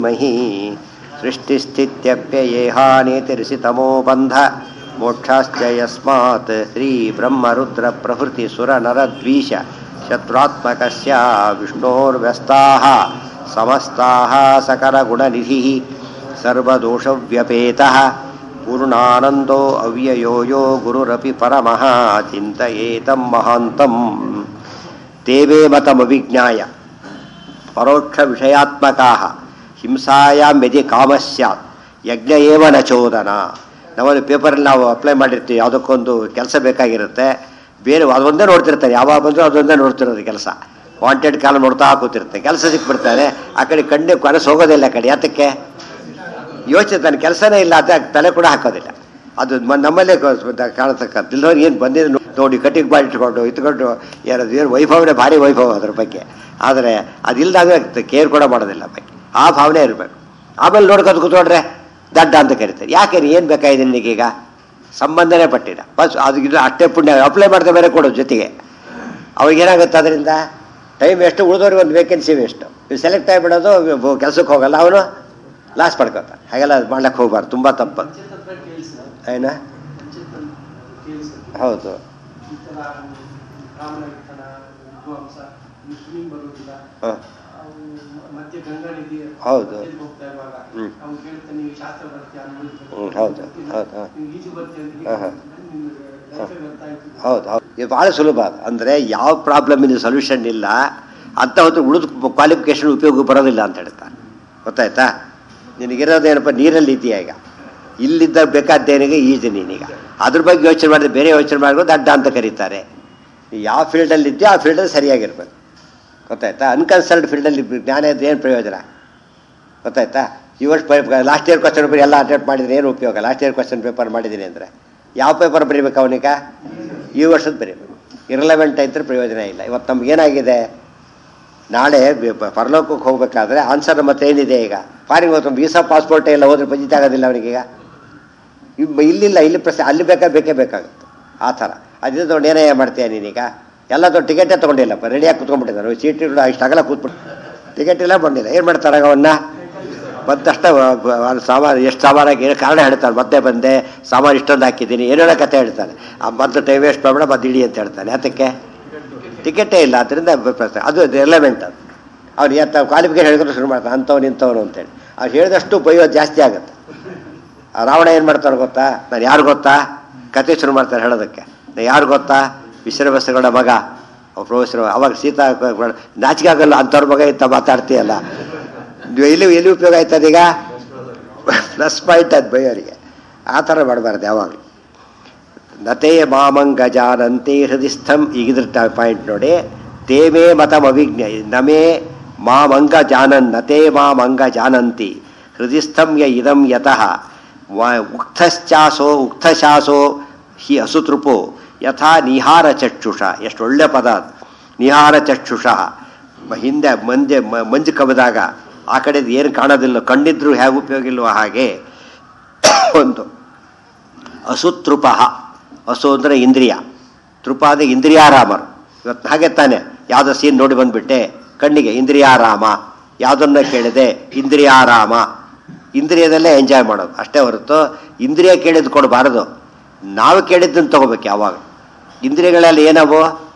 ಮಹಿ ಸೃಷ್ಟಿಸ್ಥಿತ್ಯಪ್ಯಯೇಹಾನೇತಿರಿಸಿತಮೋ ಬಂಧ ಮೋಕ್ಷಾಶ್ಚ ಯಸ್ಮಾತ್ ಶ್ರೀ ಬ್ರಹ್ಮರುದ್ರ ಪ್ರಭೃತಿ ಸುರ ನರದ್ವೀಷ ಶತ್ರುತ್ಮಕಸ್ಯ ವಿಷ್ಣೋರ್ವ್ಯಸ್ತಾಃ ಸಮಸ್ತಾಃ ಸಕಲಗುಣನಿಧಿಃ ಸರ್ವದೋಷವ್ಯಪೇತಃ ಪೂರ್ಣಾನಂದೋ ಅವ್ಯಯೋ ಯೋ ಗುರುರಪಿ ಪರಮಃ ಚಿಂತಯೇತಂ ಮಹಾಂತಂ ದೇವೇ ಮತಮವಿಜ್ಞಾಯ ಪರೋಕ್ಷ ವಿಷಯಾತ್ಮಕಾ ಹಿಂಸಾಯಾಂ ಯದಿ ಕಾಮ ಸ್ಯಾತ್ ಯಜ್ಞ ಏವ ನ ಚೋದನ ನಮ್ಮಲ್ಲಿ ಪೇಪರಲ್ಲಿ ನಾವು ಅಪ್ಲೈ ಮಾಡಿರ್ತೀವಿ ಯಾವುದಕ್ಕೊಂದು ಕೆಲಸ ಬೇಕಾಗಿರುತ್ತೆ ಬೇರೆ ಅದೊಂದೇ ನೋಡ್ತಿರ್ತಾರೆ ಯಾವಾಗ ಬಂದರೂ ಅದೊಂದೇ ನೋಡ್ತಿರೋದು ಕೆಲಸ ವಾಂಟೆಡ್ ಕಾಲ ನೋಡ್ತಾ ಕೂತಿರುತ್ತೆ ಕೆಲಸ ಸಿಕ್ಬಿಡ್ತಾರೆ ಆ ಕಡೆ ಕಣ್ಣೆ ಕನಸು ಹೋಗೋದಿಲ್ಲ ಆ ಕಡೆ ಯಾತಕ್ಕೆ ಯೋಚನೆ ತನ್ನ ಕೆಲಸನೇ ಇಲ್ಲ ಅಂತ ತಲೆ ಕೂಡ ಹಾಕೋದಿಲ್ಲ ಅದು ಮ- ನಮ್ಮಲ್ಲೇ ಕಾಣತಕ್ಕಂಥ ಇಲ್ಲದವ್ರು ಏನು ಬಂದಿದ್ದು ನೋ- ನೋಡಿ ಕಟ್ಟಿಗೆ ಮಾಡಿ ಇಟ್ಕೊಂಡು ಇಟ್ಕೊಂಡು ಏನದು ಏನು ವೈಭವನೇ ಭಾರಿ ವೈಭವ ಅದ್ರ ಬಗ್ಗೆ ಆದರೆ ಅದಿಲ್ಲದಾಗ ಕೇರ್ ಕೂಡ ಮಾಡೋದಿಲ್ಲ ಬಗ್ಗೆ ಆ ಭಾವನೆ ಇರಬೇಕು ಆಮೇಲೆ ನೋಡ್ಕೊಂಡು ಕೂತ್ಕೊಂಡ್ರೆ ದಡ್ಡ ಅಂತ ಕರೀತಾರೆ ಯಾಕೆ ಏನು ಬೇಕಾಗಿದೆ ನಿನಗೀಗ ಸಂಬಂಧನೇ ಪಟ್ಟಿಲ್ಲ ಬಸ್ ಅದು ಇದು ಅಷ್ಟೇ ಪುಣ್ಯ ಅಪ್ಲೈ ಮಾಡ್ತಾ ಬೇರೆ ಕೊಡೋದು ಜೊತೆಗೆ ಅವಾಗೇನಾಗುತ್ತೆ ಅದರಿಂದ ಟೈಮ್ ಎಷ್ಟು ಉಳಿದವ್ರಿಗೆ ಒಂದು ವೇಕೆನ್ಸಿ ಎಷ್ಟು ಇವು ಸೆಲೆಕ್ಟ್ ಆಗಿಬಿಡೋದು ಕೆಲಸಕ್ಕೆ ಹೋಗಲ್ಲ ಅವನು ಲಾಸ್ ಪಡ್ಕೋತ ಹಾಗೆಲ್ಲ ಮಾಡ್ಲಿಕ್ಕೆ ಹೋಗ್ಬಾರ್ದು ತುಂಬ ತಪ್ಪು ಏನ ಹೌದು ವಿದ್ವಾಂಸ ಸ್ವಿಮ್ಮಿಂಗ್ ಬರುವುದಿಲ್ಲ ಹಾಂ ಅವ್ನು ಮಧ್ಯೆ ಗಂಗಾ ನದಿ ಹೌದು. ಅಲ್ಲಿ ಹೋಗ್ತಾ ಇರುವಾಗ ಹ್ಮ್. ಅವ್ನು ಕೇಳ್ತಾನೆ ನೀವು ಶಾಸ್ತ್ರ ಬರ್ತೀಯ ಹ್ಮ್, ಹೌದು, ಹೌದು, ಹೌದು. ನೀವು ಈಜು ಬರ್ತೀಯ ಅಂತ ಹಾ, ಹಾ. ನಿಮ್ಗೆ ಲೈಫೇ ವ್ಯರ್ಥ ಆಯ್ತು ಹೌದು ಹೌದು ಇದು ಭಾಳ ಸುಲಭ ಅದು ಅಂದರೆ ಯಾವ ಪ್ರಾಬ್ಲಮಿನ ಸೊಲ್ಯೂಷನ್ ಇಲ್ಲ ಅಂತ ಹೊತ್ತು ಉಳಿದ ಕ್ವಾಲಿಫಿಕೇಶನ್ ಉಪಯೋಗ ಬರೋದಿಲ್ಲ ಅಂತ ಹೇಳ್ತಾರೆ ಗೊತ್ತಾಯ್ತಾ ನಿನಗಿರೋದೇನಪ್ಪ ನೀರಲ್ಲಿ ಇದೆಯಾ ಈಗ ಇಲ್ಲಿದ್ದ ಬೇಕಾದ್ದೇನಿಗೆ ಈಜು ನೀನೀಗ ಅದ್ರ ಬಗ್ಗೆ ಯೋಚನೆ ಮಾಡಿದ್ರೆ ಬೇರೆ ಯೋಚನೆ ಮಾಡಿದ್ರು ಅಡ್ಡ ಅಂತ ಕರೀತಾರೆ ನೀ ಯಾವ ಫೀಲ್ಡಲ್ಲಿ ಇದೆಯೋ ಆ ಫೀಲ್ಡಲ್ಲಿ ಸರಿಯಾಗಿರ್ಬೇಕು ಗೊತ್ತಾಯ್ತಾ ಅನ್ಕನ್ಸರ್ಡ್ ಫೀಲ್ಡಲ್ಲಿ ಜ್ಞಾನ ಇದ್ರೆ ಏನು ಪ್ರಯೋಜನ ಗೊತ್ತಾಯ್ತಾ ಈ ವರ್ಷ ಲಾಸ್ಟ್ ಇಯರ್ ಕ್ವಶನ್ ಪೇಪರ್ ಎಲ್ಲ ಅಟೆಂಪ್ಟ್ ಮಾಡಿದ್ರೆ ಏನು ಉಪಯೋಗ ಲಾಸ್ಟ್ ಇಯರ್ ಕ್ವಶನ್ ಪೇಪರ್ ಮಾಡಿದ್ದೀನಿ ಅಂದರೆ ಯಾವ ಪೇಪರ್ ಬರೀಬೇಕು ಅವನಿಗ ಈ ವರ್ಷದ ಬರೀಬೇಕು ಇರಲೆವೆಂಟ್ ಇದ್ರೆ ಪ್ರಯೋಜನ ಇಲ್ಲ ಇವತ್ತು ನಮ್ಗೇನಾಗಿದೆ ನಾಳೆ ಬ- ಪರಲೋಕಕ್ಕೆ ಹೋಗ್ಬೇಕಾದ್ರೆ ಆನ್ಸರ್ ಮತ್ತೆ ಏನಿದೆ ಈಗ ಫಾರಿನ್ ಹೋದ್ರೆ ವೀಸಾ ಪಾಸ್ಪೋರ್ಟ್ ಎಲ್ಲ ಹೋದ್ರೆ ಪಂಜಿತ ಆಗೋದಿಲ್ಲ ಅವನಿಗೀಗ ಇವ್- ಇಲ್ಲಿಲ್ಲ ಇಲ್ಲಿ ಪ್ರಸ ಅಲ್ಲಿ ಬೇಕಾ ಬೇಕೇ ಬೇಕಾಗುತ್ತೆ ಆ ಥರ ಅದೇ ತೊಗೊಂಡು ಏನೇ ಮಾಡ್ತೀಯ ನೀನೀಗ ಎಲ್ಲ ದೊಡ್ಡ ಟಿಕೆಟೇ ತೊಗೊಂಡಿಲ್ಲಪ್ಪ ರೆಡಿಯಾಗಿ ಕೂತ್ಕೊಂಡ್ಬಿಟ್ಟಿದ್ದಾನೆ ಸೀಟ್ ಇಷ್ಟು ಅಗಲ ಕೂತ್ಬಿಟ್ಟು ಟಿಕೆಟ್ ಇಲ್ಲ ಬಂದಿಲ್ಲ ಏನು ಮಾಡ್ತಾರೆ ಅವನ್ನ ಮತ್ತಷ್ಟ ಸಾಮಾನು ಎಷ್ಟು ಸಾಮಾನಾಗಿ ಏನು ಕಾರಣ ಹೇಳ್ತಾನೆ ಮತ್ತೆ ಬಂದೆ ಸಾಮಾನು ಇಷ್ಟೊಂದು ಹಾಕಿದ್ದೀನಿ ಏನೇನೋ ಕತೆ ಹೇಳ್ತಾನೆ ಆ ಮತ್ತೆ ಟೈಮ್ ವೇಸ್ಟ್ ಮಾಡಬೇಡ ಮತ್ತೆ ಇಡಿ ಅಂತ ಹೇಳ್ತಾನೆ ಅದಕ್ಕೆ ಟಿಕೆಟೇ ಇಲ್ಲ ಅದರಿಂದ ಪ್ರಶ್ನೆ ಅದು ರಿಲೆವೆಂಟ್ ಅದು ಅವ್ನು ಎತ್ತ ಕ್ವಾಲಿಫಿಕೇಶನ್ ಹೇಳಿದ್ರು ಶುರು ಮಾಡ್ತಾನೆ ಅಂಥವ್ನು ಇಂಥವ್ನು ಅಂತೇಳಿ ಅವ್ನು ಹೇಳಿದಷ್ಟು ಬೈಯೋದು ಜಾಸ್ತಿ ಆಗುತ್ತೆ ಆ ರಾವಣ ಏನು ಮಾಡ್ತಾರೆ ಗೊತ್ತಾ ನಾನು ಯಾರು ಗೊತ್ತಾ ಕತೆ ಶುರು ಮಾಡ್ತಾರೆ ಹೇಳೋದಕ್ಕೆ ನಾನು ಯಾರು ಗೊತ್ತಾ ವಿಶ್ರವಸ್ತಗಳ ಮಗ ಅವ್ರ ಪ್ರೊಫೆಸರ್ ಅವಾಗ ಸೀತಾ ನಾಚಿಕೆ ಆಗಲ್ಲ ಅಂಥವ್ರ ಮಗ ಇಂಥ ಮಾತಾಡ್ತೀಯಲ್ಲ ನೀವು ಎಲ್ಲಿ ಎಲ್ಲಿ ಉಪಯೋಗ ಆಯ್ತದ ಈಗ ಪ್ಲಸ್ ಪಾಯಿಂಟ್ ಅದು ಬೈಯೋರಿಗೆ ಆ ಥರ ಮಾಡಬಾರ್ದು ಯಾವಾಗಲೂ ನತೇ ಮಾಮಂಗ ಜಾನಂತೆ ಹೃದಯಸ್ಥಂ ಈಗಿದ್ರ ಪಾಯಿಂಟ್ ನೋಡಿ ತೇಮೇ ಮತಂ ಅವಿಜ್ಞ ನಮೇ ಮಾಮಂಗ ಜಾನನ್ ನತೇ ಮಾಮಂಗ ಜಾನಂತಿ ಹೃದಯಸ್ಥಂ ಯ ಇದಂ ಯತಃ ವ- ಉಕ್ತಶ್ಚಾಸೋ ಉಕ್ತಶಾಸೋ ಹಿ ಅಸುತೃಪೋ ಯಥಾ ನಿಹಾರ ಚಕ್ಷುಷ ಎಷ್ಟು ಒಳ್ಳೆ ಪದ ಅದು ನಿಹಾರ ಚಕ್ಷುಷ ಮ- ಹಿಂದೆ ಮಂಜೆ ಮ- ಮಂಜು ಕವಿದಾಗ ಆ ಕಡೆದು ಏನು ಕಾಣೋದಿಲ್ಲ ಕಣ್ಣಿದ್ರು ಹೇಗೆ ಉಪಯೋಗ ಇಲ್ವೋ ಹಾಗೆ ಒಂದು ಅಸುತೃಪ ಹಸು ಅಂದರೆ ಇಂದ್ರಿಯ ತೃಪ ಅಂದರೆ ಇಂದ್ರಿಯಾರಾಮರು ಇವತ್ತು ಹಾಗೆ ತಾನೆ ಯಾವುದೋ ಸೀನ್ ನೋಡಿ ಬಂದ್ಬಿಟ್ಟೆ ಕಣ್ಣಿಗೆ ಇಂದ್ರಿಯಾರಾಮ ಯಾವುದನ್ನ ಕೇಳಿದೆ ಇಂದ್ರಿಯಾರಾಮ ಇಂದ್ರಿಯದಲ್ಲೇ ಎಂಜಾಯ್ ಮಾಡೋದು ಅಷ್ಟೇ ಹೊರತು ಇಂದ್ರಿಯ ಕೇಳಿದ್ದು ಕೊಡಬಾರದು ನಾವು ಕೇಳಿದ್ದನ್ನು ತಗೋಬೇಕು ಯಾವಾಗ ಇಂದ್ರಿಯಗಳಲ್ಲಿ ಏನವು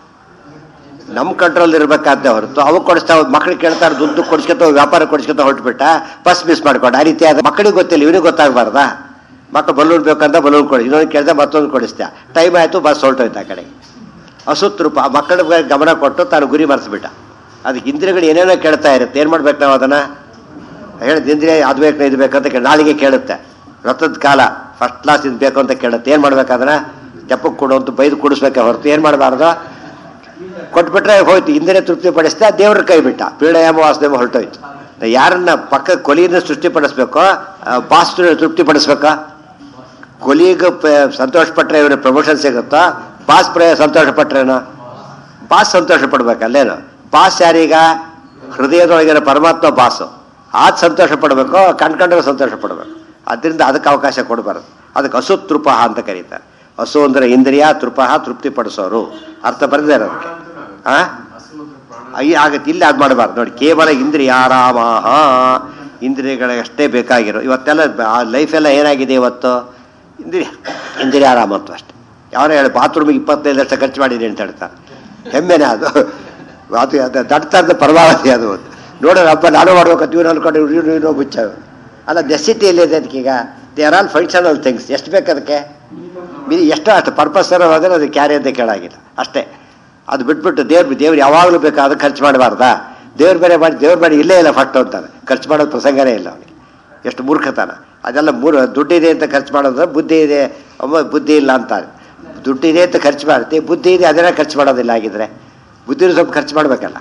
ನಮ್ಮ ಕಂಟ್ರೋಲ್ ಇರಬೇಕಾದ್ದೆ ಹೊರತು ಅವು ಕೊಡಿಸ್ತಾ ಮಕ್ಳಿಗೆ ಕೇಳ್ತಾರೆ ದುಡ್ಡು ಕೊಡಿಸ್ಕೊತ ವ್ಯಾಪಾರ ಕೊಡಿಸ್ಕೊತ ಹೊರಟ್ಬಿಟ್ಟ ಬಸ್ ಮಿಸ್ ಮಾಡ್ಕೊಂಡು ಆ ರೀತಿ ಆದ ಮಕ್ಕಳಿಗೆ ಗೊತ್ತಿಲ್ಲ ಇವನಿಗೆ ಗೊತ್ತಾಗಬಾರ್ದಾ ಮಕ್ಕಳು ಬಲೂನ್ ಬೇಕಂತ ಬಲೂನ್ ಕೊಡಿ ಇನ್ನೊಂದು ಕೇಳಿದೆ ಮತ್ತೊಂದು ಕೊಡಿಸ್ದೆ ಟೈಮ್ ಆಯಿತು ಬಸ್ ಹೊರಟೋಯ್ತು ಆ ಕಡೆಗೆ ಅಸುತ್ರೂಪ ಆ ಮಕ್ಕಳ ಬಗ್ಗೆ ಗಮನ ಕೊಟ್ಟು ತಾನು ಗುರಿ ಮರೆಸ್ಬಿಟ್ಟ ಅದಕ್ಕೆ ಇಂದ್ರಿಯಗಳು ಏನೇನೋ ಕೇಳ್ತಾ ಇರುತ್ತೆ ಏನು ಮಾಡ್ಬೇಕು ನಾವು ಅದನ್ನು ಹೇಳಿದ ಇಂದ್ರಿಯ ಅದು ಬೇಕು ಇದು ಬೇಕಂತ ಕೇಳಿ ನಾಳೆಗೆ ಕೇಳುತ್ತೆ ರಥದ ಕಾಲ ಫಸ್ಟ್ ಕ್ಲಾಸ್ ಇದು ಬೇಕು ಅಂತ ಕೇಳುತ್ತೆ ಏನು ಮಾಡ್ಬೇಕು ಅದನ್ನು ಜಪ್ಪಕ್ಕೆ ಕೊಡು ಅಂತ ಬೈದು ಕುಡಿಸ್ಬೇಕೆ ಹೊರತು ಏನು ಮಾಡಬಾರ್ದು ಕೊಟ್ಬಿಟ್ರೆ ಹೋಯ್ತು ಇಂದಿನ ತೃಪ್ತಿ ಪಡಿಸ್ತಾ ದೇವ್ರ ಕೈ ಬಿಟ್ಟ ಪೀಳಯಾಮ ವಾಸುದೇವ ಹೊರಟೋಯ್ತು ಯಾರನ್ನ ಪಕ್ಕ ಕೊಲಿಯನ್ನು ಸೃಷ್ಟಿಪಡಿಸ್ಬೇಕೋ ಬಾಸ್ ತೃಪ್ತಿ ಪಡಿಸ್ಬೇಕಾ ಕೊಲಿಗೆ ಪ- ಸಂತೋಷ ಪಟ್ರೆ ಇವ್ರಿಗೆ ಪ್ರಮೋಷನ್ ಸಿಗುತ್ತಾ ಬಾಸ್ ಪ್ರ ಸಂತೋಷ ಪಟ್ರೇನೋ ಬಾಸ್ ಸಂತೋಷ ಪಡ್ಬೇಕಲ್ಲೇನು ಬಾಸ್ ಯಾರೀಗ ಹೃದಯದೊಳಗಿರೋ ಪರಮಾತ್ಮ ಬಾಸು ಆದ್ ಸಂತೋಷ ಪಡಬೇಕು ಕಂಡ್ಕೊಂಡ್ರೆ ಸಂತೋಷ ಪಡಬೇಕು ಅದರಿಂದ ಅದಕ್ಕೆ ಅವಕಾಶ ಕೊಡಬಾರ್ದು ಅದಕ್ಕೆ ಹಸು ತೃಪ ಅಂತ ಕರೀತಾರೆ ಹಸು ಅಂದರೆ ಇಂದ್ರಿಯ ತೃಪ ತೃಪ್ತಿ ಪಡಿಸೋರು ಅರ್ಥ ಬರೆದಿದ್ದಾರೆ ಅದಕ್ಕೆ ಆ ಅಯ್ಯ ಆಗತ್ತೆ ಇಲ್ಲಿ ಅದು ಮಾಡಬಾರ್ದು ನೋಡಿ ಕೇವಲ ಇಂದ್ರಿಯಾರಾಮ ಇಂದ್ರಿಯಗಳಿಗಷ್ಟೇ ಬೇಕಾಗಿರೋ ಇವತ್ತೆಲ್ಲ ಬ- ಆ ಲೈಫೆಲ್ಲ ಏನಾಗಿದೆ ಇವತ್ತು ಇಂದ್ರಿಯ ಇಂದ್ರಿಯ ಆರಾಮತ್ವ ಅಷ್ಟೇ ಯಾರೋ ಹೇಳಿ ಬಾತ್ರೂಮಿಗೆ ಇಪ್ಪತ್ತೈದು ಲಕ್ಷ ಖರ್ಚು ಮಾಡಿದ್ದೀನಿ ಅಂತ ಹೇಳ್ತಾರೆ ಹೆಮ್ಮೆನೇ ಅದು ಅದು ಅದು ದಡ್ತರದ ಪರಮಾವಧಿ ಅದು ನೋಡೋಣ ಹಬ್ಬ ನಾನು ಮಾಡ್ಬೇಕಂತ ಇವ್ರು ಅನ್ಕೊಂಡು ಇವ್ರು ಇವ್ರು ಮುಚ್ಚ ಅಲ್ಲ ನೆಸಿಟಿ ಎಲ್ಲಿದೆ ಅದಕ್ಕೀಗ they are all functional things ಎಷ್ಟು ಬೇಕು ಅದಕ್ಕೆ ಮಿ- ಎಷ್ಟೋ ಅಷ್ಟು ಪರ್ಪಸ್ ಹೋದರೆ ಅದು ಕ್ಯಾರಿ ಅಂತ ಕೇಳಾಗಿಲ್ಲ ಅಷ್ಟೇ ಅದು ಬಿಟ್ಬಿಟ್ಟು ದೇವ್ರು ದೇವ್ರು ಯಾವಾಗಲೂ ಬೇಕಾದ ಖರ್ಚು ಮಾಡಬಾರ್ದಾ ದೇವ್ರ ಬೇರೆ ಮಾಡಿ ದೇವ್ರ ಬೇರೆ ಇಲ್ಲೇ ಇಲ್ಲ ಫಸ್ಟ್ ಅಂತಾನೆ ಖರ್ಚು ಮಾಡೋದು ಪ್ರಸಂಗನೇ ಇಲ್ಲ ಅವನಿಗೆ ಎಷ್ಟು ಮೂರ್ಖತನ ಅದೆಲ್ಲ ಮೂರು ದುಡ್ಡಿದೆ ಅಂತ ಖರ್ಚು ಮಾಡೋದು ಬುದ್ಧಿ ಇದೆ ಅಮ್ಮ ಬುದ್ಧಿ ಇಲ್ಲ ಅಂತಾರೆ ದುಡ್ಡಿದೆ ಅಂತ ಖರ್ಚು ಮಾಡ್ತೀವಿ ಬುದ್ಧಿ ಇದೆ ಅದನ್ನೇ ಖರ್ಚು ಮಾಡೋದಿಲ್ಲ ಆಗಿದ್ರೆ ಬುದ್ಧಿನೂ ಸ್ವಲ್ಪ ಖರ್ಚು ಮಾಡಬೇಕಲ್ಲ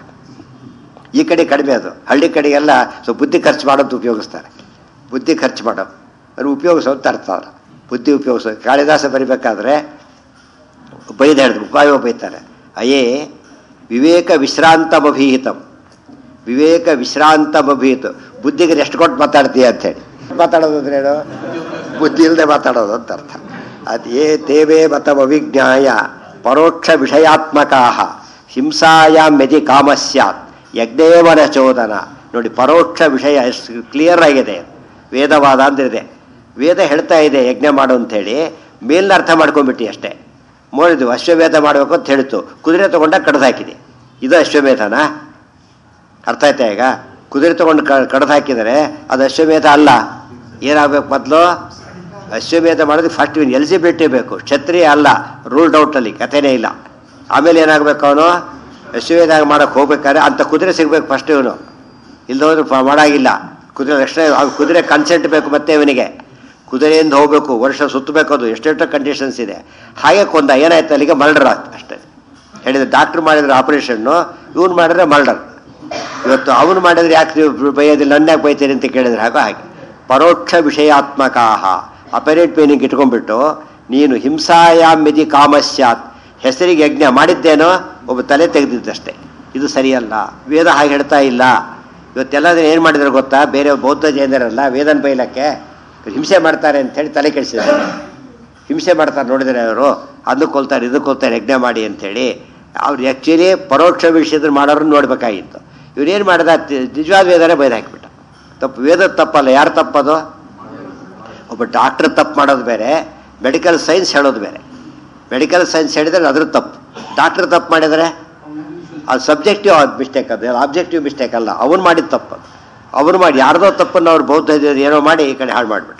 ಈ ಕಡೆ ಕಡಿಮೆ ಅದು ಹಳ್ಳಿ ಕಡೆಗೆಲ್ಲ ಸ್ವಲ್ಪ ಬುದ್ಧಿ ಖರ್ಚು ಮಾಡೋದು ಉಪಯೋಗಿಸ್ತಾರೆ ಬುದ್ಧಿ ಖರ್ಚು ಮಾಡೋ ಅದು ಉಪಯೋಗಿಸೋದು ಅರ್ಥ ಅಲ್ಲ ಬುದ್ಧಿ ಉಪಯೋಗಿಸೋದು ಕಾಳಿದಾಸ ಬರಿಬೇಕಾದ್ರೆ ಬೈದು ಹೇಳಿದ್ರು ಉಪಾಯ ಬೈತಾರೆ ಅಯೇ ವಿವೇಕ ವಿಶ್ರಾಂತಮಭೀಹಿತಂ ವಿವೇಕ ವಿಶ್ರಾಂತಮಭೀತ ಬುದ್ಧಿಗೆ ಎಷ್ಟು ಕೊಟ್ಟು ಮಾತಾಡ್ತೀಯ ಅಂತೇಳಿ ಮಾತಾಡೋದು ಅಂದ್ರೆ ಏನು ಬುದ್ಧಿ ಇಲ್ಲದೆ ಮಾತಾಡೋದು ಅಂತ ಅರ್ಥ ಅದೇ ತೇವೇ ಮತಮವಿಜ್ಞಾಯ ಪರೋಕ್ಷ ವಿಷಯಾತ್ಮಕಾ ಹಿಂಸಾಯಾಮ್ ಯದಿ ಕಾಮ ಸ್ಯಾತ್ ಯಜ್ಞೇವನ ಚೋದನ ನೋಡಿ ಪರೋಕ್ಷ ವಿಷಯ ಎಷ್ಟು ಕ್ಲಿಯರ್ ಆಗಿದೆ ವೇದವಾದ ಅಂದಿದೆ ವೇದ ಹೇಳ್ತಾ ಇದೆ ಯಜ್ಞ ಮಾಡು ಅಂತೇಳಿ ಮೇಲಿನ ಅರ್ಥ ಮಾಡ್ಕೊಂಡ್ಬಿಟ್ಟು ಅಷ್ಟೇ ಮೋಡಿದ್ವು ಅಶ್ವಮೇಧ ಮಾಡಬೇಕು ಅಂತ ಹೇಳಿತು ಕುದುರೆ ತಗೊಂಡಾಗ ಕಡ್ದು ಹಾಕಿದೆ ಇದು ಅಶ್ವಮೇಧನಾ ಅರ್ಥ ಆಯ್ತಾ ಈಗ ಕುದುರೆ ತಗೊಂಡು ಕಡ್ದು ಹಾಕಿದರೆ ಅದು ಅಶ್ವಮೇಧ ಅಲ್ಲ ಏನಾಗಬೇಕು ಮೊದಲು ಅಶ್ವಮೇಧ ಮಾಡೋದು ಫಸ್ಟ್ ಇವನು ಎಲಿಜಿಬಿಲಿಟಿ ಬೇಕು ಕ್ಷತ್ರಿಯ ಅಲ್ಲ ರೂಲ್ಡ್ ಔಟಲ್ಲಿ ಕಥೆನೇ ಇಲ್ಲ ಆಮೇಲೆ ಏನಾಗಬೇಕು ಅವನು ಅಶ್ವಮೇಧ ಮಾಡೋಕೆ ಹೋಗ್ಬೇಕಾದ್ರೆ ಅಂಥ ಕುದುರೆ ಸಿಗ್ಬೇಕು ಫಸ್ಟ್ ಇವನು ಇಲ್ಲದೋದ್ರೆ ಪ- ಮಾಡಾಗಿಲ್ಲ ಕುದುರೆ ಅಷ್ಟೇ ಆ ಕುದುರೆ ಕನ್ಸೆಂಟ್ ಬೇಕು ಮತ್ತೆ ಇವನಿಗೆ ಕುದುರೆಯಿಂದ ಹೋಗಬೇಕು ವರ್ಷ ಸುತ್ತಬೇಕು ಅದು ಎಷ್ಟೆಷ್ಟೋ ಕಂಡೀಷನ್ಸ್ ಇದೆ ಹಾಗೆ ಕೊಂದ ಏನಾಯ್ತು ಅಲ್ಲಿಗೆ ಮರ್ಡರ್ ಆಯ್ತು ಅಷ್ಟೇ ಹೇಳಿದ್ರೆ ಡಾಕ್ಟ್ರ್ ಮಾಡಿದ್ರೆ ಆಪರೇಷನ್ನು ಇವನು ಮಾಡಿದ್ರೆ ಮರ್ಡರ್ ಇವತ್ತು ಅವನು ಮಾಡಿದ್ರೆ ಯಾಕೆ ನೀವು ಬೈಯೋದಿಲ್ಲ ನನ್ನ ಯಾಕೆ ಬೈತೀರಿ ಅಂತ ಕೇಳಿದ್ರೆ ಹಾಗೋ ಹಾಗೆ ಪರೋಕ್ಷ ವಿಷಯಾತ್ಮಕಾಹ ಅಪರೇಟ್ ಪೇನಿಂಗ್ ಇಟ್ಕೊಂಡ್ಬಿಟ್ಟು ನೀನು ಹಿಂಸಾಯಾಮಿದಿ ಕಾಮಸ್ಯಾತ್ ಹೆಸರಿಗೆ ಯಜ್ಞ ಮಾಡಿದ್ದೇನೋ ಒಬ್ಬ ತಲೆ ತೆಗೆದಿದ್ದಷ್ಟೇ ಇದು ಸರಿಯಲ್ಲ ವೇದ ಹಾಗೆ ಹೇಳ್ತಾ ಇಲ್ಲ ಇವತ್ತೆಲ್ಲದನ್ನ ಏನು ಮಾಡಿದ್ರೆ ಗೊತ್ತಾ ಬೇರೆ ಬೌದ್ಧ ಜೈನರಲ್ಲ ವೇದನ ಬೈಲಕ್ಕೆ ಹಿಂಸೆ ಮಾಡ್ತಾರೆ ಅಂತ ಹೇಳಿ ತಲೆ ಕೆಡಿಸಿದ್ದಾರೆ ಹಿಂಸೆ ಮಾಡ್ತಾರೆ ನೋಡಿದರೆ ಅವರು ಅದನ್ನು ಕೊಲ್ತಾರೆ ಇದು ಕೊಲ್ತಾರೆ ಯಜ್ಞ ಮಾಡಿ ಅಂತೇಳಿ ಅವ್ರು ಆ್ಯಕ್ಚುಲಿ ಪರೋಕ್ಷ ವಿಷಯದ ಮಾಡೋರನ್ನ ನೋಡ್ಬೇಕಾಗಿತ್ತು ಇವ್ರೇನು ಮಾಡಿದ ತಿ- ನಿಜವಾದ ವೇದನೆ ಬೈದು ಹಾಕಿಬಿಟ್ಟ ತಪ್ಪು ವೇದ ತಪ್ಪಲ್ಲ ಯಾರು ತಪ್ಪದು ಒಬ್ಬ ಡಾಕ್ಟ್ರ್ ತಪ್ಪು ಮಾಡೋದು ಬೇರೆ ಮೆಡಿಕಲ್ ಸೈನ್ಸ್ ಹೇಳೋದು ಬೇರೆ ಮೆಡಿಕಲ್ ಸೈನ್ಸ್ ಹೇಳಿದರೆ ಅದ್ರ ತಪ್ಪು ಡಾಕ್ಟ್ರ್ ತಪ್ಪು ಮಾಡಿದರೆ ಅದು ಸಬ್ಜೆಕ್ಟಿವ್ ಮಿಸ್ಟೇಕ್ ಅದು ಆಬ್ಜೆಕ್ಟಿವ್ ಮಿಸ್ಟೇಕ್ ಅಲ್ಲ ಅವನು ಮಾಡಿದ ತಪ್ಪು ಅವನು ಮಾಡಿ ಯಾರ್ದೋ ತಪ್ಪನ್ನು ಅವ್ರು ಬೌದ್ಧ ಜನ ಏನೋ ಮಾಡಿ ಈ ಕಡೆ ಹಾಳು ಮಾಡಿಬಿಟ್ರು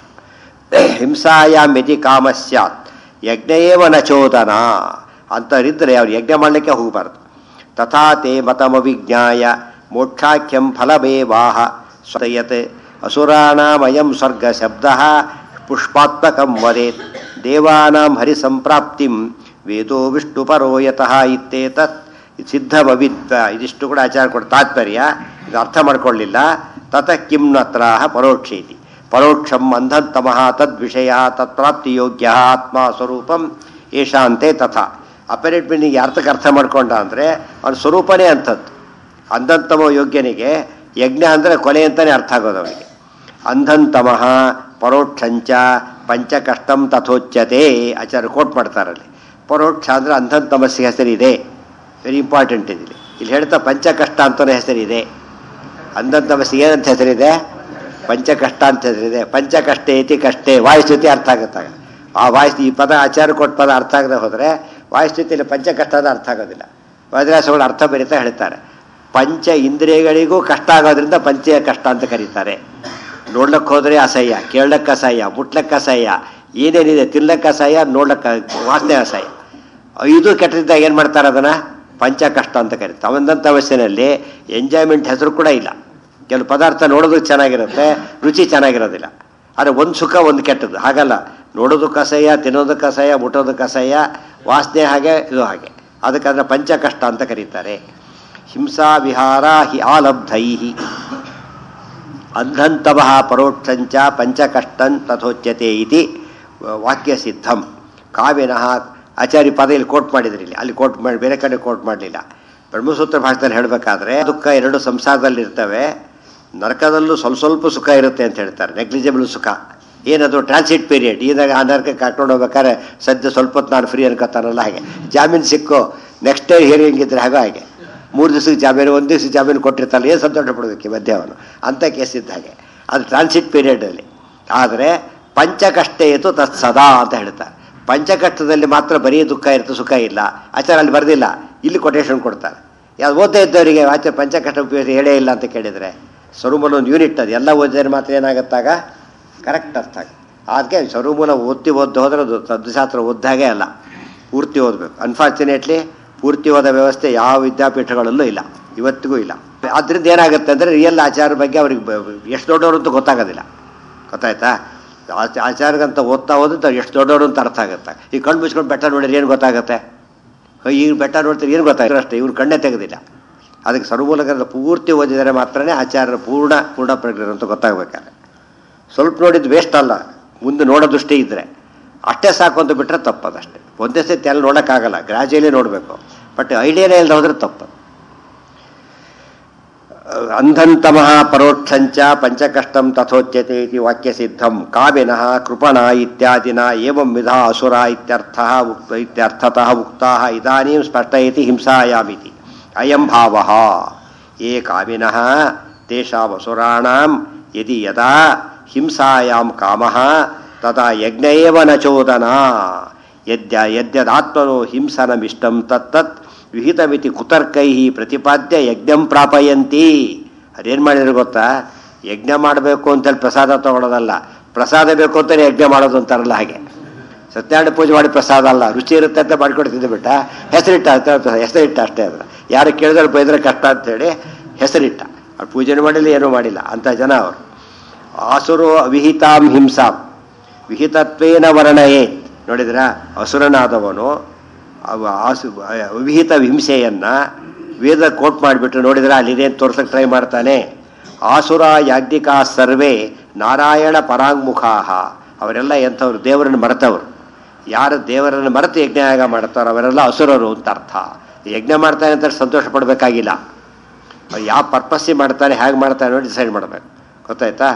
ಹಿಂಸಾಯಾಮ್ ಯತಿ ಕಾಮಸ್ಯಾತ್ ಯಜ್ಞಯೇವ ನಚೋದನ ಅಂಥವರಿದ್ದರೆ ಅವ್ರು ಯಜ್ಞ ಮಾಡಲಿಕ್ಕೆ ಹೋಗಬಾರ್ದು ತಥಾ ತೇ ಮತಮವಿಜ್ಞಾಯ ಮೋಕ್ಷಾಖ್ಯಂ ಫಲಮೇವಾಹ ಸ್ವಯತ್ ಅಸುರಾಣಾಮಯಂ ಸ್ವರ್ಗ ಶಬ್ದ ಪುಷ್ಪಾತ್ಮಕಂ ವದೇತ್ ದೇವಾನಾಂ ಹರಿಸಂಪ್ರಾಪ್ತಿಂ ವೇದೋ ವಿಷ್ಣುಪರೋ ಯತಃ ಇತ್ತೇತತ್ ಸಿದ್ಧಮವಿದ್ವ ಇದಿಷ್ಟು ಕೂಡ ಆಚಾರ ಕೊಡ ತಾತ್ಪರ್ಯ ಇದು ಅರ್ಥ ಮಾಡ್ಕೊಳ್ಳಿಲ್ಲ ತತ ಕಿಂ ನತ್ರಾಹ ಪರೋಕ್ಷೇತಿ ಪರೋಕ್ಷಂ ಅಂಧಂತಮಃ ತದ್ವಿಷಯ ತತ್ಪ್ರಾಪ್ತಿಯೋಗ್ಯ ಆತ್ಮ ಸ್ವರೂಪಂ ಏಷಾಂತೆ ತಥಾ ಅಪರೇಟ್ ಮೀನಿಂಗ್ ಅರ್ಥಕ್ಕೆ ಅರ್ಥ ಮಾಡ್ಕೊಂಡ ಅಂದರೆ ಅವನ ಸ್ವರೂಪನೇ ಅಂಥದ್ದು ಅಂಧಂತಮ ಯೋಗ್ಯನಿಗೆ ಯಜ್ಞ ಅಂದರೆ ಕೊಲೆ ಅಂತಲೇ ಅರ್ಥ ಆಗೋದು ಅವನಿಗೆ ಅಂಧಂತಮಃ ಪರೋಕ್ಷಂಚ ಪಂಚಕಷ್ಟಂ ತಥೋಚ್ಯತೆ ಆಚಾರ್ಯ ಕೋಟ್ ಮಾಡ್ತಾರಲ್ಲಿ ಪರೋಕ್ಷ ಅಂದರೆ ಅಂಧಂತಮಸ್ಸಿಗೆ ಹೆಸರಿದೆ ವೆರಿ ಇಂಪಾರ್ಟೆಂಟ್ ಇದಿಲ್ಲಿ ಇಲ್ಲಿ ಹೇಳ್ತಾ ಪಂಚಕಷ್ಟ ಅಂತಲೇ ಹೆಸರಿದೆ ಅಂಧಂತಮಸ್ಸಿಗೆ ಏನಂತ ಹೆಸರಿದೆ ಪಂಚಕಷ್ಟ ಅಂತ ಹೆಸರಿದೆ ಪಂಚಕಷ್ಟೇ ಇತಿ ಕಷ್ಟೇ ವಾಯುಸ್ಥಿತಿ ಅರ್ಥ ಆಗುತ್ತಾಗ ಆ ವಾಯು ಈ ಪದ ಆಚಾರ ಕೊಟ್ಟ ಪದ ಅರ್ಥ ಆಗದೆ ಹೋದರೆ ವಾಯುಸ್ಥಿತಿಯಲ್ಲಿ ಪಂಚಕಷ್ಟ ಅದು ಅರ್ಥ ಆಗೋದಿಲ್ಲ ವಜ್ರಾಸಗಳು ಅರ್ಥ ಬರೀತಾ ಹೇಳ್ತಾರೆ ಪಂಚ ಇಂದ್ರಿಯಗಳಿಗೂ ಕಷ್ಟ ಆಗೋದ್ರಿಂದ ಪಂಚ ಕಷ್ಟ ಅಂತ ಕರೀತಾರೆ ನೋಡ್ಲಕ್ಕೆ ಹೋದರೆ ಅಸಹ್ಯ ಕೇಳಕ್ಕೆ ಅಸಹ್ಯ ಮುಟ್ಲಕ್ಕೆ ಅಸಹ್ಯ ಏನೇನಿದೆ ತಿನ್ಲಕ್ಕೆ ಅಸಹ್ಯ ನೋಡ್ಲಕ್ಕೆ ವಾಸನೆ ಅಸಹ್ಯ ಐದು ಕೆಟ್ಟದಿದ್ದಾಗ ಏನು ಮಾಡ್ತಾರೆ ಅದನ್ನು ಪಂಚ ಕಷ್ಟ ಅಂತ ಕರೀತಾರೆ ಅವಂದಂಥ ವಯಸ್ಸಿನಲ್ಲಿ ಎಂಜಾಯ್ಮೆಂಟ್ ಹೆಸರು ಕೂಡ ಇಲ್ಲ ಕೆಲವು ಪದಾರ್ಥ ನೋಡೋದಕ್ಕೆ ಚೆನ್ನಾಗಿರುತ್ತೆ ರುಚಿ ಚೆನ್ನಾಗಿರೋದಿಲ್ಲ ಆದರೆ ಒಂದು ಸುಖ ಒಂದು ಕೆಟ್ಟದ್ದು ಹಾಗಲ್ಲ ನೋಡೋದಕ್ಕೆ ಅಸಹ್ಯ ತಿನ್ನೋದಕ್ಕೆ ಅಸಹ್ಯ ಮುಟ್ಟೋದಕ್ಕೆ ಅಸಹ್ಯ ವಾಸನೆ ಹಾಗೆ ಇದು ಹಾಗೆ ಅದಕ್ಕೆ ಅದನ್ನ ಪಂಚ ಕಷ್ಟ ಅಂತ ಕರೀತಾರೆ ಹಿಂಸಾ ವಿಹಾರ ಹಿ ಆಲಬ್ಧೈ ಅಂಧಂತಮಃ ಪರೋಕ್ಷಂಚ ಪಂಚಕಷ್ಟಂ ತಥೋಚ್ಯತೆ ಇತಿ ವಾಕ್ಯ ಸಿದ್ಧಂ ಕಾವ್ಯನಃ ಆಚಾರ್ಯ ಪದ ಇಲ್ಲಿ ಕೋಟ್ ಮಾಡಿದ್ರಿ ಇಲ್ಲಿ ಅಲ್ಲಿ ಕೋಟ್ ಮಾಡಿ ಬೇರೆ ಕಡೆ ಕೋಟ್ ಮಾಡಲಿಲ್ಲ ಬ್ರಹ್ಮಸೂತ್ರ ಭಾಷೆದಲ್ಲಿ ಹೇಳಬೇಕಾದ್ರೆ ದುಃಖ ಎರಡು ಸಂಸಾರದಲ್ಲಿ ಇರ್ತವೆ ನರಕದಲ್ಲೂ ಸ್ವಲ್ಪ ಸ್ವಲ್ಪ ಸುಖ ಇರುತ್ತೆ ಅಂತ ಹೇಳ್ತಾರೆ ನೆಗ್ಲಿಜಿಬಲ್ ಸುಖ ಏನದು ಟ್ರಾನ್ಸಿಟ್ ಪೀರಿಯಡ್ ಈದಾಗ ಆ ನರಕಕ್ಕೆ ಕರ್ಕೊಂಡು ಹೋಗ್ಬೇಕಾದ್ರೆ ಸದ್ಯ ಸ್ವಲ್ಪ ಹೊತ್ತು ನಾನು ಫ್ರೀ ಅನ್ಕೋತಾನಲ್ಲ ಹಾಗೆ ಜಾಮೀನು ಸಿಕ್ಕು ನೆಕ್ಸ್ಟ್ ಡೇ ಹಿಯರಿಂಗ್ ಇದ್ರೆ ಹಾಗೋ ಹಾಗೆ ಮೂರು ದಿವಸಕ್ಕೆ ಜಾಮೀನು ಒಂದು ದಿವಸ ಜಾಮೀನು ಕೊಟ್ಟಿರ್ತಾನೆ ಏನು ಸಂತೋಷ ಪಡೋದಕ್ಕೆ ಮಧ್ಯ ಅವನು ಅಂಥ ಕೇಸ್ ಇದ್ದ ಹಾಗೆ ಅದು ಟ್ರಾನ್ಸಿಟ್ ಪೀರಿಯಡಲ್ಲಿ ಆದರೆ ಪಂಚಕಷ್ಟೇತು ತತ್ ಸದಾ ಅಂತ ಹೇಳ್ತಾರೆ ಪಂಚಕಷ್ಟದಲ್ಲಿ ಮಾತ್ರ ಬರೀ ದುಃಖ ಇರುತ್ತೆ ಸುಖ ಇಲ್ಲ ಆಚಾರ ಅಲ್ಲಿ ಬರೆದಿಲ್ಲ ಇಲ್ಲಿ ಕೊಟೇಶನ್ ಕೊಡ್ತಾರೆ ಯಾವ್ದು ಓದ್ತಾ ಇದ್ದವರಿಗೆ ಆಚಾರ ಪಂಚಕಷ್ಟ ಉಪಯೋಗ ಹೇಳೇ ಇಲ್ಲ ಅಂತ ಕೇಳಿದರೆ ಸ್ವರೂಪನ ಒಂದು ಯೂನಿಟ್ ಅದು ಎಲ್ಲ ಓದಿದ್ರೆ ಮಾತ್ರ ಏನಾಗುತ್ತಾಗ ಕರೆಕ್ಟ್ ಅರ್ಥ ಆಗುತ್ತೆ ಅದಕ್ಕೆ ಸ್ವರೂಪನ ಓದ್ತಿ ಓದ್ದು ಹೋದ್ರೆ ಅದು ತತ್ವಶಾಸ್ತ್ರ ಓದ್ದಾಗೆ ಅಲ್ಲ ಪೂರ್ತಿ ಓದಬೇಕು ಅನ್ಫಾರ್ಚುನೇಟ್ಲಿ ಪೂರ್ತಿ ಓದೋ ವ್ಯವಸ್ಥೆ ಯಾವ ವಿದ್ಯಾಪೀಠಗಳಲ್ಲೂ ಇಲ್ಲ ಇವತ್ತಿಗೂ ಇಲ್ಲ ಆದ್ದರಿಂದ ಏನಾಗುತ್ತೆ ಅಂದರೆ ರಿಯಲ್ ಆಚಾರ ಬಗ್ಗೆ ಅವ್ರಿಗೆ ಬ- ಎಷ್ಟು ದೊಡ್ಡವರು ಅಂತ ಗೊತ್ತಾಗೋದಿಲ್ಲ ಗೊತ್ತಾಯ್ತಾ ಆಚ- ಆಚಾರಗಂತ ಓದ್ತಾ ಹೋದ್ರೆ ಎಷ್ಟು ದೊಡ್ಡವರು ಅಂತ ಅರ್ಥ ಆಗುತ್ತೆ ಈ ಕಣ್ಣು ಮುಚ್ಕೊಂಡು ಬೆಟ್ಟ ನೋಡಿದ್ರೆ ಏನು ಗೊತ್ತಾಗುತ್ತೆ ಈಗ ಬೆಟ್ಟ ನೋಡ್ತಾರೆ ಏನು ಗೊತ್ತಾಗುತ್ತೆ ಅಷ್ಟೇ ಇವ್ರು ಕಣ್ಣೇ ತೆಗೆದಿಲ್ಲ ಅದಕ್ಕೆ ಸರ್ವಮೂಲಕರದ ಪೂರ್ತಿ ಓದಿದರೆ ಮಾತ್ರನೇ ಆಚಾರ್ಯರ ಪೂರ್ಣ ಪೂರ್ಣ ಪ್ರಜ್ಞರು ಅಂತ ಗೊತ್ತಾಗಬೇಕಾದ್ರೆ ಸ್ವಲ್ಪ ನೋಡಿದ್ದು ವೇಸ್ಟ್ ಅಲ್ಲ ಮುಂದೆ ನೋಡೋ ದೃಷ್ಟಿ ಇದ್ದರೆ ಅಷ್ಟೇ ಸಾಕು ಅಂತ ಬಿಟ್ಟರೆ ತಪ್ಪದಷ್ಟೇ ಒಂದೇ ಸತಿ ಎಲ್ಲ ನೋಡೋಕ್ಕಾಗಲ್ಲ ಗ್ರಾಜುಯಲಿ ನೋಡಬೇಕು ಬಟ್ ಐಡಿಯಾನೇ ಇಲ್ಲದೆ ಹೋದ್ರೆ ತಪ್ಪು ಅಂಧಂತಮಃ ಪರೋಕ್ಷಂಚ ಪಂಚಕಷ್ಟಂ ತಥೋಚ್ಯತೆ ಇತಿ ವಾಕ್ಯಸಿದ್ಧಂ ಕಾಮಿನಃ ಕೃಪಣ ಇತ್ಯಾದಿನ ಏವಂ ವಿಧ ಅಸುರ ಇತ್ಯರ್ಥ ಉಕ್ತ ಇತ್ಯರ್ಥತಃ ಉಕ್ತಾಃ ಇದಾನೀಂ ಸ್ಪಷ್ಟಯತಿ ಹಿಂಸಾಯಾಮಿತಿ ಅಯಂ ಭಾವಃ ಯೇ ಕಾಮಿನಃ ತೇಷಾಂ ಅಸುರಾಣಾಂ ಯದಿ ಯದಾ ಹಿಂಸಾಯಾಂ ಕಾಮಃ ತದಾ ಯಜ್ಞ ಏವ ನ ಚೋದನ ಯದ್ಯ ಯದ್ಯದಾತ್ಮನೋ ಹಿಂಸನಮಿಷ್ಟಂ ತತ್ತತ್ ವಿಹಿತಮಿತಿ ಕುತರ್ಕೈ ಪ್ರತಿಪಾದ್ಯ ಯಜ್ಞಂ ಪ್ರಾಪಯಂತಿ ಅದೇನು ಮಾಡಿದ್ರು ಗೊತ್ತಾ ಯಜ್ಞ ಮಾಡಬೇಕು ಅಂತೇಳಿ ಪ್ರಸಾದ ತಗೊಳ್ಳೋದಲ್ಲ ಪ್ರಸಾದ ಬೇಕು ಅಂತಲೇ ಯಜ್ಞ ಮಾಡೋದು ಅಂತಾರಲ್ಲ ಹಾಗೆ ಸತ್ಯನಾರಾಯಣ ಪೂಜೆ ಮಾಡಿ ಪ್ರಸಾದ ಅಲ್ಲ ರುಚಿ ಇರುತ್ತೆ ಅಂತ ಮಾಡ್ಕೊಡ್ತಿದ್ದೆ ಬಿಟ್ಟ ಹೆಸರಿಟ್ಟ ಅಂತ ಹೆಸರಿಟ್ಟ ಅಷ್ಟೇ ಅದರ ಯಾರು ಕೇಳಿದ್ರೆ ಬೈದ್ರೆ ಕಷ್ಟ ಅಂತೇಳಿ ಹೆಸರಿಟ್ಟ ಅವ್ರು ಪೂಜೆನೂ ಮಾಡಿಲ್ಲ ಏನೂ ಮಾಡಿಲ್ಲ ಅಂಥ ಜನ ಅವರು ಆಸುರು ಅವಿಹಿತಾಂ ಹಿಂಸಾಂ ವಿಹಿತತ್ವೇನ ವರ್ಣಯೇ ನೋಡಿದ್ರ ಅಸುರನಾದವನು ಅವ ಆಸು ಅವಿಹಿತ ಹಿಂಸೆಯನ್ನ ವೇದ ಕೋಟ್ ಮಾಡಿಬಿಟ್ಟು ನೋಡಿದ್ರೆ ಅಲ್ಲಿದೇನು ತೋರ್ಸಕ್ಕೆ ಟ್ರೈ ಮಾಡ್ತಾನೆ ಆಸುರ ಯಾಜ್ಞಿಕ ಸರ್ವೇ ನಾರಾಯಣ ಪರಾಂಗುಖಾಹ ಅವರೆಲ್ಲ ಎಂಥವ್ರು ದೇವರನ್ನು ಮರೆತವರು ಯಾರು ದೇವರನ್ನು ಮರೆತು ಯಜ್ಞಯಾಗ ಮಾಡ್ತಾರೋ ಅವರೆಲ್ಲ ಅಸುರರು ಅಂತ ಅರ್ಥ ಯಜ್ಞ ಮಾಡ್ತಾನೆ ಅಂತ ಸಂತೋಷ ಪಡಬೇಕಾಗಿಲ್ಲ ಅವ್ರು ಯಾವ ಪರ್ಪಸ್ಸಿ ಮಾಡ್ತಾನೆ ಹೇಗೆ ಮಾಡ್ತಾನೆ ನೋಡಿ ಡಿಸೈಡ್ ಮಾಡಬೇಕು ಗೊತ್ತಾಯ್ತಾ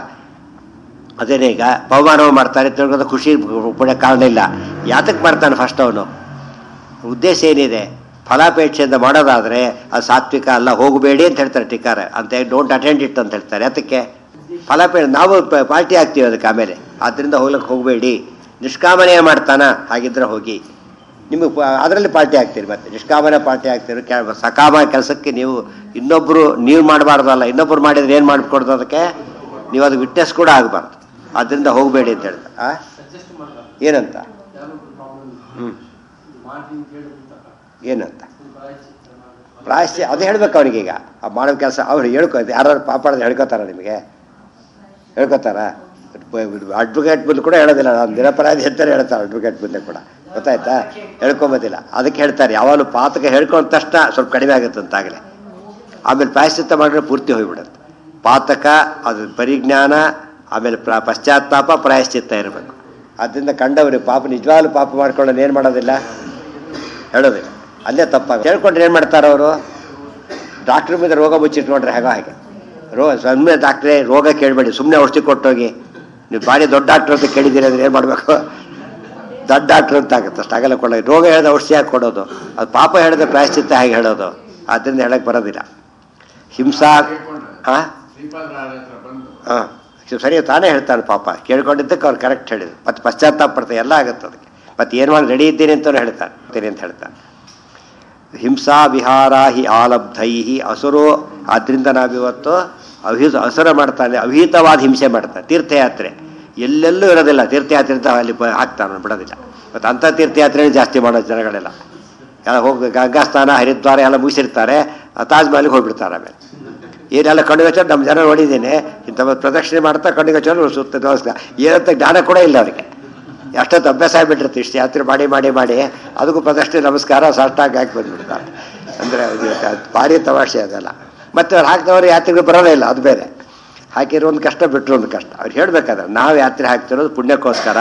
ಅದೇನೇ ಈಗ ಪವಮಾನವ ಮಾಡ್ತಾನೆ ತಿಳ್ಕೊಂಡ ಖುಷಿ ಪುಣ್ಯ ಕಾರಣ ಇಲ್ಲ ಯಾತಕ್ಕೆ ಮಾಡ್ತಾನೆ ಫಸ್ಟ್ ಅವನು ಉದ್ದೇಶ ಏನಿದೆ ಫಲಾಪೇಕ್ಷೆಯಿಂದ ಮಾಡೋದಾದರೆ ಅದು ಸಾತ್ವಿಕ ಅಲ್ಲ ಹೋಗಬೇಡಿ ಅಂತ ಹೇಳ್ತಾರೆ ಟಿಕಾರ ಅಂತ ಡೋಂಟ್ ಅಟೆಂಡ್ ಇಟ್ ಅಂತ ಹೇಳ್ತಾರೆ ಅದಕ್ಕೆ ಫಲಾಪೇ ನಾವು ಪ- ಪಾರ್ಟಿ ಆಗ್ತೀವಿ ಅದಕ್ಕೆ ಆಮೇಲೆ ಆದ್ದರಿಂದ ಹೋಗ್ಲಿಕ್ಕೆ ಹೋಗಬೇಡಿ ನಿಷ್ಕಾಮನೆ ಮಾಡ್ತಾನ ಹಾಗಿದ್ರೆ ಹೋಗಿ ನಿಮಗೆ ಅದರಲ್ಲಿ ಪಾರ್ಟಿ ಆಗ್ತೀರಿ ಮತ್ತೆ ನಿಷ್ಕಾಮನೆ ಪಾರ್ಟಿ ಆಗ್ತೀರಿ ಕೆ ಸಕಾಮ ಕೆಲಸಕ್ಕೆ ನೀವು ಇನ್ನೊಬ್ಬರು ನೀವು ಮಾಡಬಾರ್ದಲ್ಲ ಇನ್ನೊಬ್ಬರು ಮಾಡಿದ್ರೆ ಏನು ಮಾಡಿಕೊಡ್ದು ಅದಕ್ಕೆ ನೀವು ಅದು ವಿಟ್ನೆಸ್ ಕೂಡ ಆಗಬಾರ್ದು ಅದರಿಂದ ಹೋಗಬೇಡಿ ಅಂತ ಹೇಳ್ತಾರೆ ಆ? ಸಜೆಸ್ಟ್ ಮಾಡ್ತಾರೆ ಏನಂತ ಯಾರೋ ಪ್ರಾಬ್ಲಮ್ ಹ್ಞೂ ಮಾಡಿ ಅಂತ ಹೇಳಿಬಿಡ್ತಾರೆ ಏನಂತ ಪ್ರಾಯಶ್ಚಿತ್ತ ಮಾಡಿ ಪ್ರಾಯಶ್ಚಿ ಅದು ಹೇಳ್ಬೇಕು ಅವನಿಗೀಗ ಆ ಮಾಡೋ ಕೆಲಸ ಅವ್ರು ಹೇಳ್ಕೊ ಯಾರು ಪಾಪಾಡೋದು ಹೇಳ್ಕೊತಾರ ನಿಮಗೆ ಹೇಳ್ಕೊತಾರ ಅಡ್ವೊಕೇಟ್ ಮುಂದೆ ಕೂಡ ಹೇಳೋದಿಲ್ಲ ನಾನು ನಿರಪರಾಧಿ ಅಂತಾರೆ ಹೇಳ್ತಾರೆ ಅಡ್ವೊಕೇಟ್ ಮುಂದೆ ಕೂಡ ಗೊತ್ತಾಯ್ತಾ ಹೇಳ್ಕೊಂಬೋದಿಲ್ಲ ಅದಕ್ಕೆ ಹೇಳ್ತಾರೆ ಯಾವಾಗಲೂ ಪಾತಕ ಹೇಳ್ಕೊಂಡ ತಕ್ಷಣ ಸ್ವಲ್ಪ ಕಡಿಮೆ ಆಗುತ್ತೆ ಅಂತಾಗಲೇ ಆಮೇಲೆ ಪ್ರಾಯಶ್ಚಿತ್ತ ಮಾಡಿದ್ರೆ ಪೂರ್ತಿ ಹೋಗ್ಬಿಡುತ್ತೆ ಪಾತಕ ಅದು ಪರಿಜ್ಞಾನ ಆಮೇಲೆ ಪ್ರ ಪಶ್ಚಾತ್ತಾಪ ಪ್ರಾಯಶ್ಚಿತ್ತ ಇರಬೇಕು ಆದ್ದರಿಂದ ಕಂಡವ್ರಿಗೆ ಪಾಪ ನಿಜವಾಗ್ಲೂ ಪಾಪ ಮಾಡ್ಕೊಳ್ಳೋದು ಏನು ಮಾಡೋದಿಲ್ಲ ಹೇಳೋದಿಲ್ಲ ಅಲ್ಲೇ ತಪ್ಪಾಗ ಹೇಳ್ಕೊಂಡ್ರೆ ಏನು ಮಾಡ್ತಾರೆ ಅವರು ಡಾಕ್ಟ್ರ್ మీద ರೋಗ ಮುಚ್ಚಿಟ್ಕೊಂಡ್ರೆ ಹೇಗೋ ಹಾಗೆ ರೋಗ ಸುಮ್ಮನೆ ಡಾಕ್ಟ್ರೇ ರೋಗ ಕೇಳಬೇಡಿ ಸುಮ್ಮನೆ ಔಷಧಿ ಕೊಟ್ಟೋಗಿ ನೀವು ಭಾರಿ ದೊಡ್ಡ ಡಾಕ್ಟ್ರ್ ಅಂತ ಕೇಳಿದ್ದೀರಿ ಅಂದ್ರೆ ಏನು ಮಾಡಬೇಕು ದೊಡ್ಡ ಡಾಕ್ಟ್ರ್ ಅಂತ ಆಗುತ್ತೆ ಅಷ್ಟು ಆಗಲ್ಲ ಕೊಡೋದು ರೋಗ ಹೇಳಿದ ಔಷಧಿ ಹಾಕಿ ಕೊಡೋದು ಅದು ಪಾಪ ಹೇಳಿದ ಪ್ರಾಯಶ್ಚಿತ್ತ ಹೇಗೆ ಹೇಳೋದು ಆದ್ದರಿಂದ ಹೇಳಕ್ಕೆ ಬರೋದಿಲ್ಲ ಹಿಂಸಾ ಹಾಂ ಶ್ರೀಪಾದರಾಯರ ಹತ್ರ ಬಂದು ಹಾಂ ಸರಿ ತಾನೇ ಹೇಳ್ತಾನೆ ಪಾಪ ಕೇಳ್ಕೊಂಡಿದ್ದಕ್ಕೆ ಅವ್ರು ಕರೆಕ್ಟ್ ಹೇಳಿದ್ರು ಮತ್ತೆ ಪಶ್ಚಾತ್ತಾಪ ಪಡ್ತಾರೆ ಎಲ್ಲ ಆಗುತ್ತೆ ಅದಕ್ಕೆ ಮತ್ತೆ ಏನು ಮಾಡಿ ರೆಡಿ ಇದ್ದೀನಿ ಅಂತಲೂ ಹೇಳ್ತಾನೆ ಇದ್ದೀನಿ ಅಂತ ಹೇಳ್ತಾನೆ ಹಿಂಸಾ ವಿಹಾರ ಹಿ ಆಲಬ್ಧೈ ಅಸುರೋ ಆದ್ದರಿಂದ ನಾವಿವತ್ತು ಅಭಿ ಅಸುರ ಮಾಡ್ತಾನೆ ಅವಿಹಿತವಾದ ಹಿಂಸೆ ಮಾಡ್ತಾನೆ ತೀರ್ಥಯಾತ್ರೆ ಎಲ್ಲೆಲ್ಲೂ ಇರೋದಿಲ್ಲ ತೀರ್ಥಯಾತ್ರೆ ಅಂತ ಅಲ್ಲಿ ಪ- ಹಾಕ್ತಾನೆ ಬಿಡೋದಿಲ್ಲ ಮತ್ತು ಅಂಥ ತೀರ್ಥಯಾತ್ರೆನೇ ಜಾಸ್ತಿ ಮಾಡೋ ಜನಗಳೆಲ್ಲ ಎಲ್ಲ ಹೋಗಿ ಗಂಗಾ ಸ್ನಾನ ಹರಿದ್ವಾರ ಎಲ್ಲ ಮುಗಿಸಿರ್ತಾರೆ ತಾಜ್ ಮಹಲ್ಗೆ ಹೋಗ್ಬಿಡ್ತಾರೆ ಆಮೇಲೆ ಏನೆಲ್ಲ ಕಣ್ಣಿಗೆ ನಮ್ಮ ಜನ ನೋಡಿದ್ದೀನಿ ಇಂಥ ಪ್ರದಕ್ಷಿಣೆ ಮಾಡ್ತಾ ಕಣ್ಣಿಗೆ ಹಚ್ಚೋರು ಸುತ್ತ ನಮಸ್ಕಾರ ಏನಂತ ಜ್ಞಾನ ಕೂಡ ಇಲ್ಲ ಅವರಿಗೆ ಎಷ್ಟೊತ್ತು ಅಭ್ಯಾಸ ಆಗಿಬಿಟ್ಟಿರುತ್ತೆ ಇಷ್ಟು ಯಾತ್ರೆ ಮಾಡಿ ಮಾಡಿ ಮಾಡಿ ಅದಕ್ಕೂ ಪ್ರದಕ್ಷಿಣೆ ನಮಸ್ಕಾರ ಸಾಷ್ಟಾಗಿ ಹಾಕಿ ಬಂದ್ಬಿಡ್ತಾರೆ ಅಂದರೆ ಭಾರಿ ತಮಾಷೆ ಅದೆಲ್ಲ ಮತ್ತೆ ಅವ್ರು ಹಾಕಿದವರು ಯಾತ್ರೆಗಳು ಬರೋದೇ ಇಲ್ಲ ಅದು ಬೇರೆ ಹಾಕಿರೋ ಒಂದು ಕಷ್ಟ ಬಿಟ್ಟರು ಒಂದು ಕಷ್ಟ ಅವ್ರು ಹೇಳ್ಬೇಕಾದ್ರೆ ನಾವು ಯಾತ್ರೆ ಹಾಕ್ತಿರೋದು ಪುಣ್ಯಕ್ಕೋಸ್ಕರ